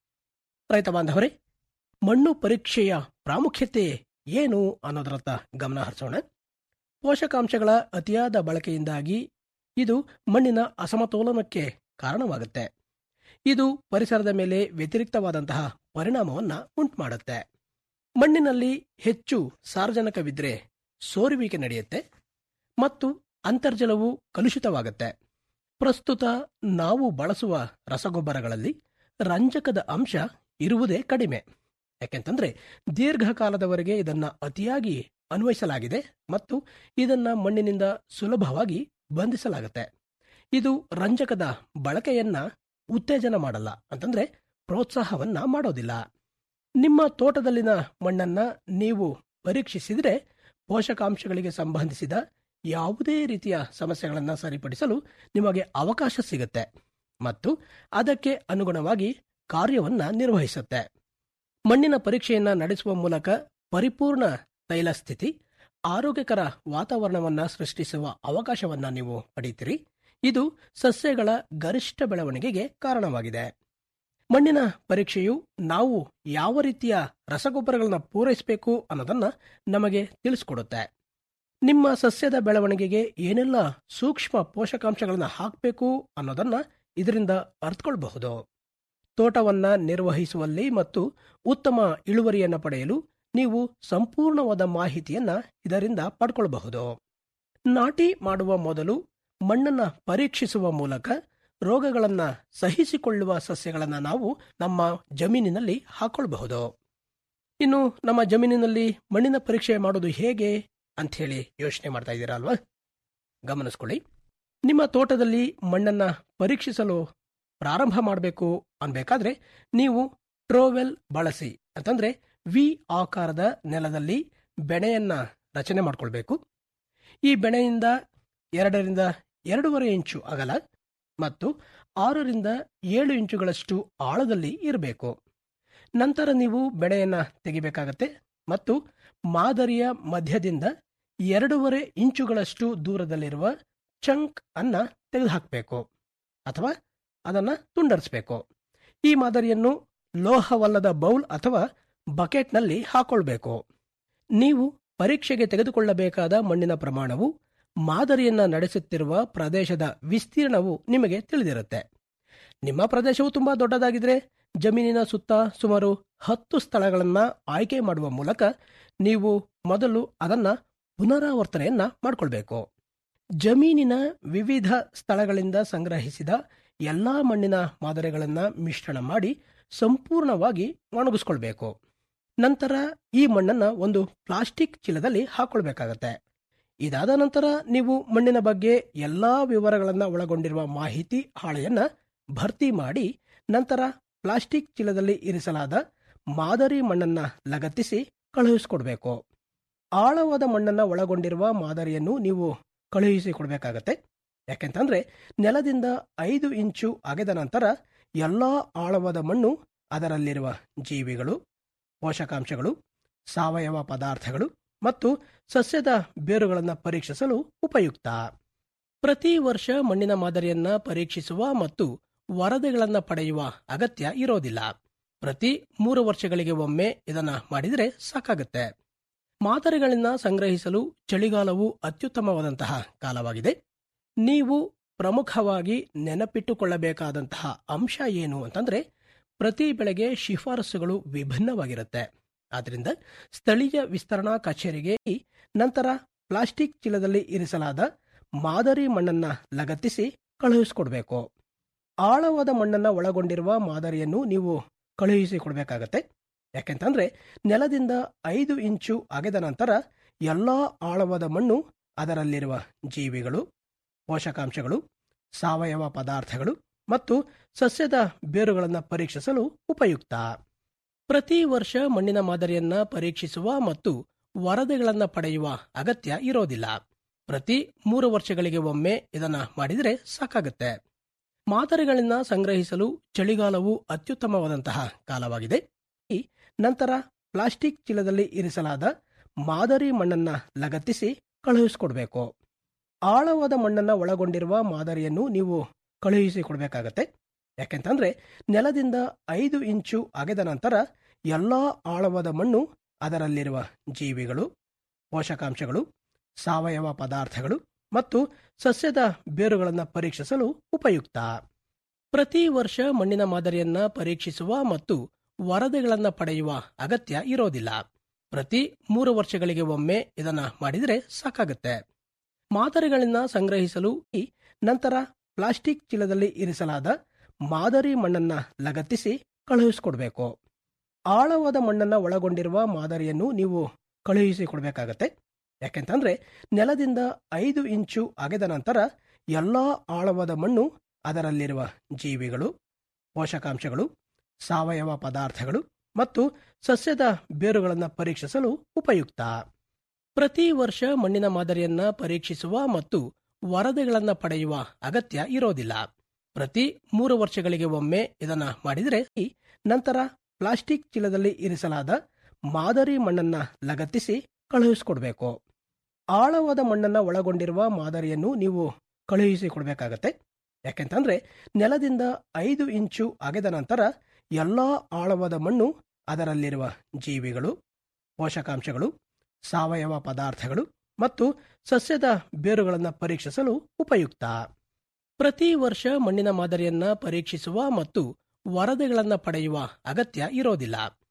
ರೈತ ಬಾಂಧವರೇ ಮಣ್ಣು ಪರೀಕ್ಷೆಯ ಪ್ರಾಮುಖ್ಯತೆ ಏನು ಅನ್ನೋದರತ್ತ ಗಮನ ಹರಿಸೋಣ ಪೋಷಕಾಂಶಗಳ ಅತಿಯಾದ ಬಳಕೆಯಿಂದಾಗಿ ಇದು ಮಣ್ಣಿನ ಅಸಮತೋಲನಕ್ಕೆ ಕಾರಣವಾಗುತ್ತೆ ಇದು ಪರಿಸರದ ಮೇಲೆ ವ್ಯತಿರಿಕ್ತವಾದಂತಹ ಪರಿಣಾಮವನ್ನ ಉಂಟುಮಾಡುತ್ತೆ ಮಣ್ಣಿನಲ್ಲಿ ಹೆಚ್ಚು ಸಾರ್ವಜನಿಕವಿದ್ರೆ ಸೋರುವಿಕೆ ನಡೆಯುತ್ತೆ ಮತ್ತು ಅಂತರ್ಜಲವು ಕಲುಷಿತವಾಗುತ್ತೆ ಪ್ರಸ್ತುತ ನಾವು ಬಳಸುವ ರಸಗೊಬ್ಬರಗಳಲ್ಲಿ ರಂಜಕದ ಅಂಶ ಇರುವುದೇ ಕಡಿಮೆ ಯಾಕೆಂತಂದ್ರೆ ದೀರ್ಘಕಾಲದವರೆಗೆ ಇದನ್ನ ಅತಿಯಾಗಿ ಅನ್ವಯಿಸಲಾಗಿದೆ ಮತ್ತು ಇದನ್ನ ಮಣ್ಣಿನಿಂದ ಸುಲಭವಾಗಿ ಬಂಧಿಸಲಾಗುತ್ತೆ ಇದು ರಂಜಕದ ಬಳಕೆಯನ್ನ ಉತ್ತೇಜನ ಮಾಡಲ್ಲ ಅಂತಂದ್ರೆ ಪ್ರೋತ್ಸಾಹವನ್ನ ಮಾಡೋದಿಲ್ಲ ನಿಮ್ಮ ತೋಟದಲ್ಲಿನ ಮಣ್ಣನ್ನ ನೀವು ಪರೀಕ್ಷಿಸಿದ್ರೆ ಪೋಷಕಾಂಶಗಳಿಗೆ ಸಂಬಂಧಿಸಿದ ಯಾವುದೇ ರೀತಿಯ ಸಮಸ್ಯೆಗಳನ್ನು ಸರಿಪಡಿಸಲು ನಿಮಗೆ ಅವಕಾಶ ಸಿಗುತ್ತೆ ಮತ್ತು ಅದಕ್ಕೆ ಅನುಗುಣವಾಗಿ ಕಾರ್ಯವನ್ನ ನಿರ್ವಹಿಸುತ್ತೆ ಮಣ್ಣಿನ ಪರೀಕ್ಷೆಯನ್ನ ನಡೆಸುವ ಮೂಲಕ ಪರಿಪೂರ್ಣ ತೈಲ ಸ್ಥಿತಿ ಆರೋಗ್ಯಕರ ವಾತಾವರಣವನ್ನ ಸೃಷ್ಟಿಸುವ ಅವಕಾಶವನ್ನ ನೀವು ಪಡೆಯುತ್ತೀರಿ ಇದು ಸಸ್ಯಗಳ ಗರಿಷ್ಠ ಬೆಳವಣಿಗೆಗೆ ಕಾರಣವಾಗಿದೆ ಮಣ್ಣಿನ ಪರೀಕ್ಷೆಯು ನಾವು ಯಾವ ರೀತಿಯ ರಸಗೊಬ್ಬರಗಳನ್ನ ಪೂರೈಸಬೇಕು ಅನ್ನೋದನ್ನ ನಮಗೆ ತಿಳಿಸ್ಕೊಡುತ್ತೆ ನಿಮ್ಮ ಸಸ್ಯದ ಬೆಳವಣಿಗೆಗೆ ಏನೆಲ್ಲ ಸೂಕ್ಷ್ಮ ಪೋಷಕಾಂಶಗಳನ್ನ ಹಾಕಬೇಕು ಅನ್ನೋದನ್ನ ಇದರಿಂದ ಅರ್ಥಕೊಳ್ಬಹುದು ತೋಟವನ್ನ ನಿರ್ವಹಿಸುವಲ್ಲಿ ಮತ್ತು ಉತ್ತಮ ಇಳುವರಿಯನ್ನ ಪಡೆಯಲು ನೀವು ಸಂಪೂರ್ಣವಾದ ಮಾಹಿತಿಯನ್ನ ಇದರಿಂದ ಪಡ್ಕೊಳ್ಬಹುದು ನಾಟಿ ಮಾಡುವ ಮೊದಲು ಮಣ್ಣನ್ನ ಪರೀಕ್ಷಿಸುವ ಮೂಲಕ ರೋಗಗಳನ್ನ ಸಹಿಸಿಕೊಳ್ಳುವ ಸಸ್ಯಗಳನ್ನ ನಾವು ನಮ್ಮ ಜಮೀನಿನಲ್ಲಿ ಹಾಕೊಳ್ಬಹುದು ಇನ್ನು ನಮ್ಮ ಜಮೀನಿನಲ್ಲಿ ಮಣ್ಣಿನ ಪರೀಕ್ಷೆ ಮಾಡೋದು ಹೇಗೆ ಅಂತ ಹೇಳಿ ಯೋಚನೆ ಮಾಡ್ತಾ ಇದ್ದೀರಾ ಅಲ್ವಾ ಗಮನಿಸ್ಕೊಳ್ಳಿ ನಿಮ್ಮ ತೋಟದಲ್ಲಿ ಮಣ್ಣನ್ನ ಪರೀಕ್ಷಿಸಲು ಪ್ರಾರಂಭ ಮಾಡಬೇಕು ಅನ್ಬೇಕಾದ್ರೆ ನೀವು ಟ್ರೋವೆಲ್ ಬಳಸಿ ಅಂತಂದ್ರೆ ವಿ ಆಕಾರದ ನೆಲದಲ್ಲಿ ಬೆಣೆಯನ್ನ ರಚನೆ ಮಾಡ್ಕೊಳ್ಬೇಕು ಈ ಬೆಣೆಯಿಂದ ಎರಡರಿಂದ ಎರಡೂವರೆ ಇಂಚು ಅಗಲ ಮತ್ತು ಆರರಿಂದ ಏಳು ಇಂಚುಗಳಷ್ಟು ಆಳದಲ್ಲಿ ಇರಬೇಕು ನಂತರ ನೀವು ಬೆಳೆಯನ್ನ ತೆಗಿಬೇಕಾಗತ್ತೆ ಮತ್ತು ಮಾದರಿಯ ಮಧ್ಯದಿಂದ ಎರಡೂವರೆ ಇಂಚುಗಳಷ್ಟು ದೂರದಲ್ಲಿರುವ ಚಂಕ್ ಅನ್ನ ತೆಗೆದುಹಾಕಬೇಕು ಅಥವಾ ಅದನ್ನ ತುಂಡರಿಸಬೇಕು ಈ ಮಾದರಿಯನ್ನು ಲೋಹವಲ್ಲದ ಬೌಲ್ ಅಥವಾ ಬಕೆಟ್ನಲ್ಲಿ ಹಾಕೊಳ್ಬೇಕು ನೀವು ಪರೀಕ್ಷೆಗೆ ತೆಗೆದುಕೊಳ್ಳಬೇಕಾದ ಮಣ್ಣಿನ ಪ್ರಮಾಣವು ಮಾದರಿಯನ್ನ ನಡೆಸುತ್ತಿರುವ ಪ್ರದೇಶದ ವಿಸ್ತೀರ್ಣವು ನಿಮಗೆ ತಿಳಿದಿರುತ್ತೆ ನಿಮ್ಮ ಪ್ರದೇಶವು ತುಂಬಾ ದೊಡ್ಡದಾಗಿದ್ರೆ ಜಮೀನಿನ ಸುತ್ತ ಸುಮಾರು ಹತ್ತು ಸ್ಥಳಗಳನ್ನ ಆಯ್ಕೆ ಮಾಡುವ ಮೂಲಕ ನೀವು ಮೊದಲು ಅದನ್ನ ಪುನರಾವರ್ತನೆಯನ್ನ ಮಾಡಿಕೊಳ್ಬೇಕು ಜಮೀನಿನ ವಿವಿಧ ಸ್ಥಳಗಳಿಂದ ಸಂಗ್ರಹಿಸಿದ ಎಲ್ಲಾ ಮಣ್ಣಿನ ಮಾದರಿಗಳನ್ನ ಮಿಶ್ರಣ ಮಾಡಿ ಸಂಪೂರ್ಣವಾಗಿ ಒಣಗಿಸ್ಕೊಳ್ಬೇಕು ನಂತರ ಈ ಮಣ್ಣನ್ನ ಒಂದು ಪ್ಲಾಸ್ಟಿಕ್ ಚೀಲದಲ್ಲಿ ಹಾಕೊಳ್ಬೇಕಾಗತ್ತೆ ಇದಾದ ನಂತರ ನೀವು ಮಣ್ಣಿನ ಬಗ್ಗೆ ಎಲ್ಲಾ ವಿವರಗಳನ್ನ ಒಳಗೊಂಡಿರುವ ಮಾಹಿತಿ ಹಾಳೆಯನ್ನ ಭರ್ತಿ ಮಾಡಿ ನಂತರ ಪ್ಲಾಸ್ಟಿಕ್ ಚೀಲದಲ್ಲಿ ಇರಿಸಲಾದ ಮಾದರಿ ಮಣ್ಣನ್ನ ಲಗತ್ತಿಸಿ ಕಳುಹಿಸಿಕೊಡ್ಬೇಕು ಆಳವಾದ ಮಣ್ಣನ್ನ ಒಳಗೊಂಡಿರುವ ಮಾದರಿಯನ್ನು ನೀವು ಕಳುಹಿಸಿಕೊಡ್ಬೇಕಾಗತ್ತೆ ಯಾಕೆಂತಂದ್ರೆ ನೆಲದಿಂದ ಐದು ಇಂಚು ಅಗೆದ ನಂತರ ಎಲ್ಲಾ ಆಳವಾದ ಮಣ್ಣು ಅದರಲ್ಲಿರುವ ಜೀವಿಗಳು ಪೋಷಕಾಂಶಗಳು ಸಾವಯವ ಪದಾರ್ಥಗಳು ಮತ್ತು ಸಸ್ಯದ ಬೇರುಗಳನ್ನು ಪರೀಕ್ಷಿಸಲು ಉಪಯುಕ್ತ ಪ್ರತಿ ವರ್ಷ ಮಣ್ಣಿನ ಮಾದರಿಯನ್ನ ಪರೀಕ್ಷಿಸುವ ಮತ್ತು ವರದಿಗಳನ್ನ ಪಡೆಯುವ ಅಗತ್ಯ ಇರೋದಿಲ್ಲ ಪ್ರತಿ ಮೂರು ವರ್ಷಗಳಿಗೆ ಒಮ್ಮೆ ಇದನ್ನ ಮಾಡಿದರೆ ಸಾಕಾಗುತ್ತೆ ಮಾದರಿಗಳನ್ನ ಸಂಗ್ರಹಿಸಲು ಚಳಿಗಾಲವು ಅತ್ಯುತ್ತಮವಾದಂತಹ ಕಾಲವಾಗಿದೆ ನೀವು ಪ್ರಮುಖವಾಗಿ ನೆನಪಿಟ್ಟುಕೊಳ್ಳಬೇಕಾದಂತಹ ಅಂಶ ಏನು ಅಂತಂದ್ರೆ ಪ್ರತಿ ಬೆಳೆಗೆ ಶಿಫಾರಸುಗಳು ವಿಭಿನ್ನವಾಗಿರುತ್ತೆ ಆದ್ರಿಂದ ಸ್ಥಳೀಯ ವಿಸ್ತರಣಾ ಕಚೇರಿಗೆ ನಂತರ ಪ್ಲಾಸ್ಟಿಕ್ ಚೀಲದಲ್ಲಿ ಇರಿಸಲಾದ ಮಾದರಿ ಮಣ್ಣನ್ನ ಲಗತ್ತಿಸಿ ಕಳುಹಿಸಿಕೊಡ್ಬೇಕು ಆಳವಾದ ಮಣ್ಣನ್ನ ಒಳಗೊಂಡಿರುವ ಮಾದರಿಯನ್ನು ನೀವು ಕಳುಹಿಸಿಕೊಡ್ಬೇಕಾಗತ್ತೆ ಯಾಕೆಂತಂದ್ರೆ ನೆಲದಿಂದ ಐದು ಇಂಚು ಅಗೆದ ನಂತರ ಎಲ್ಲಾ ಆಳವಾದ ಮಣ್ಣು ಅದರಲ್ಲಿರುವ ಜೀವಿಗಳು ಪೋಷಕಾಂಶಗಳು ಸಾವಯವ ಪದಾರ್ಥಗಳು ಮತ್ತು ಸಸ್ಯದ ಬೇರುಗಳನ್ನು ಪರೀಕ್ಷಿಸಲು ಉಪಯುಕ್ತ ಪ್ರತಿ ವರ್ಷ ಮಣ್ಣಿನ ಮಾದರಿಯನ್ನ ಪರೀಕ್ಷಿಸುವ ಮತ್ತು ವರದಿಗಳನ್ನ ಪಡೆಯುವ ಅಗತ್ಯ ಇರೋದಿಲ್ಲ ಪ್ರತಿ ಮೂರು ವರ್ಷಗಳಿಗೆ ಒಮ್ಮೆ ಇದನ್ನ ಮಾಡಿದರೆ ಸಾಕಾಗುತ್ತೆ ಮಾದರಿಗಳನ್ನ ಸಂಗ್ರಹಿಸಲು ಚಳಿಗಾಲವು ಅತ್ಯುತ್ತಮವಾದಂತಹ ಕಾಲವಾಗಿದೆ ಈ ನಂತರ ಪ್ಲಾಸ್ಟಿಕ್ ಚೀಲದಲ್ಲಿ ಇರಿಸಲಾದ ಮಾದರಿ ಮಣ್ಣನ್ನ ಲಗತ್ತಿಸಿ ಕಳುಹಿಸಿಕೊಡ್ಬೇಕು ಆಳವಾದ ಮಣ್ಣನ್ನ ಒಳಗೊಂಡಿರುವ ಮಾದರಿಯನ್ನು ನೀವು ಕಳುಹಿಸಿಕೊಡ್ಬೇಕಾಗತ್ತೆ ಯಾಕೆಂತಂದ್ರೆ ನೆಲದಿಂದ ಐದು ಇಂಚು ಅಗೆದ ನಂತರ ಎಲ್ಲಾ ಆಳವಾದ ಮಣ್ಣು ಅದರಲ್ಲಿರುವ ಜೀವಿಗಳು ಪೋಷಕಾಂಶಗಳು ಸಾವಯವ ಪದಾರ್ಥಗಳು ಮತ್ತು ಸಸ್ಯದ ಬೇರುಗಳನ್ನು ಪರೀಕ್ಷಿಸಲು ಉಪಯುಕ್ತ ಪ್ರತಿ ವರ್ಷ ಮಣ್ಣಿನ ಮಾದರಿಯನ್ನ ಪರೀಕ್ಷಿಸುವ ಮತ್ತು ವರದಿಗಳನ್ನ ಪಡೆಯುವ ಅಗತ್ಯ ಇರೋದಿಲ್ಲ ಪ್ರತಿ ಮೂರು ವರ್ಷಗಳಿಗೆ ಒಮ್ಮೆ ಇದನ್ನ ಮಾಡಿದರೆ ಸಾಕಾಗುತ್ತೆ ಮಾದರಿಗಳನ್ನ ಸಂಗ್ರಹಿಸಲು ಈ ನಂತರ ಪ್ಲಾಸ್ಟಿಕ್ ಚೀಲದಲ್ಲಿ ಇರಿಸಲಾದ ಮಾದರಿ ಮಣ್ಣನ್ನ ಲಗತ್ತಿಸಿ ಕಳುಹಿಸಿಕೊಡ್ಬೇಕು ಆಳವಾದ ಮಣ್ಣನ್ನ ಒಳಗೊಂಡಿರುವ ಮಾದರಿಯನ್ನು ನೀವು ಕಳುಹಿಸಿಕೊಡ್ಬೇಕಾಗತ್ತೆ ಯಾಕೆಂತಂದ್ರೆ ನೆಲದಿಂದ ಐದು ಇಂಚು ಅಗೆದ ನಂತರ ಎಲ್ಲಾ ಆಳವಾದ ಮಣ್ಣು ಅದರಲ್ಲಿರುವ ಜೀವಿಗಳು ಪೋಷಕಾಂಶಗಳು ಸಾವಯವ ಪದಾರ್ಥಗಳು ಮತ್ತು ಸಸ್ಯದ ಬೇರುಗಳನ್ನು ಪರೀಕ್ಷಿಸಲು ಉಪಯುಕ್ತ ಪ್ರತಿ ವರ್ಷ ಮಣ್ಣಿನ ಮಾದರಿಯನ್ನ ಪರೀಕ್ಷಿಸುವ ಮತ್ತು ವರದಿಗಳನ್ನ ಪಡೆಯುವ ಅಗತ್ಯ ಇರೋದಿಲ್ಲ ಪ್ರತಿ ಮೂರು ವರ್ಷಗಳಿಗೆ ಒಮ್ಮೆ ಇದನ್ನ ಮಾಡಿದರೆ ನಂತರ ಪ್ಲಾಸ್ಟಿಕ್ ಚೀಲದಲ್ಲಿ ಇರಿಸಲಾದ ಮಾದರಿ ಮಣ್ಣನ್ನ ಲಗತ್ತಿಸಿ ಕಳುಹಿಸಿಕೊಡ್ಬೇಕು ಆಳವಾದ ಮಣ್ಣನ್ನ ಒಳಗೊಂಡಿರುವ ಮಾದರಿಯನ್ನು ನೀವು ಕಳುಹಿಸಿಕೊಡ್ಬೇಕಾಗತ್ತೆ ಯಾಕೆಂತಂದ್ರೆ ನೆಲದಿಂದ ಐದು ಇಂಚು ಅಗೆದ ನಂತರ ಎಲ್ಲಾ ಆಳವಾದ ಮಣ್ಣು ಅದರಲ್ಲಿರುವ ಜೀವಿಗಳು ಪೋಷಕಾಂಶಗಳು ಸಾವಯವ ಪದಾರ್ಥಗಳು ಮತ್ತು ಸಸ್ಯದ ಬೇರುಗಳನ್ನು ಪರೀಕ್ಷಿಸಲು ಉಪಯುಕ್ತ ಪ್ರತಿ ವರ್ಷ ಮಣ್ಣಿನ ಮಾದರಿಯನ್ನ ಪರೀಕ್ಷಿಸುವ ಮತ್ತು ವರದಿಗಳನ್ನ ಪಡೆಯುವ ಅಗತ್ಯ ಇರೋದಿಲ್ಲ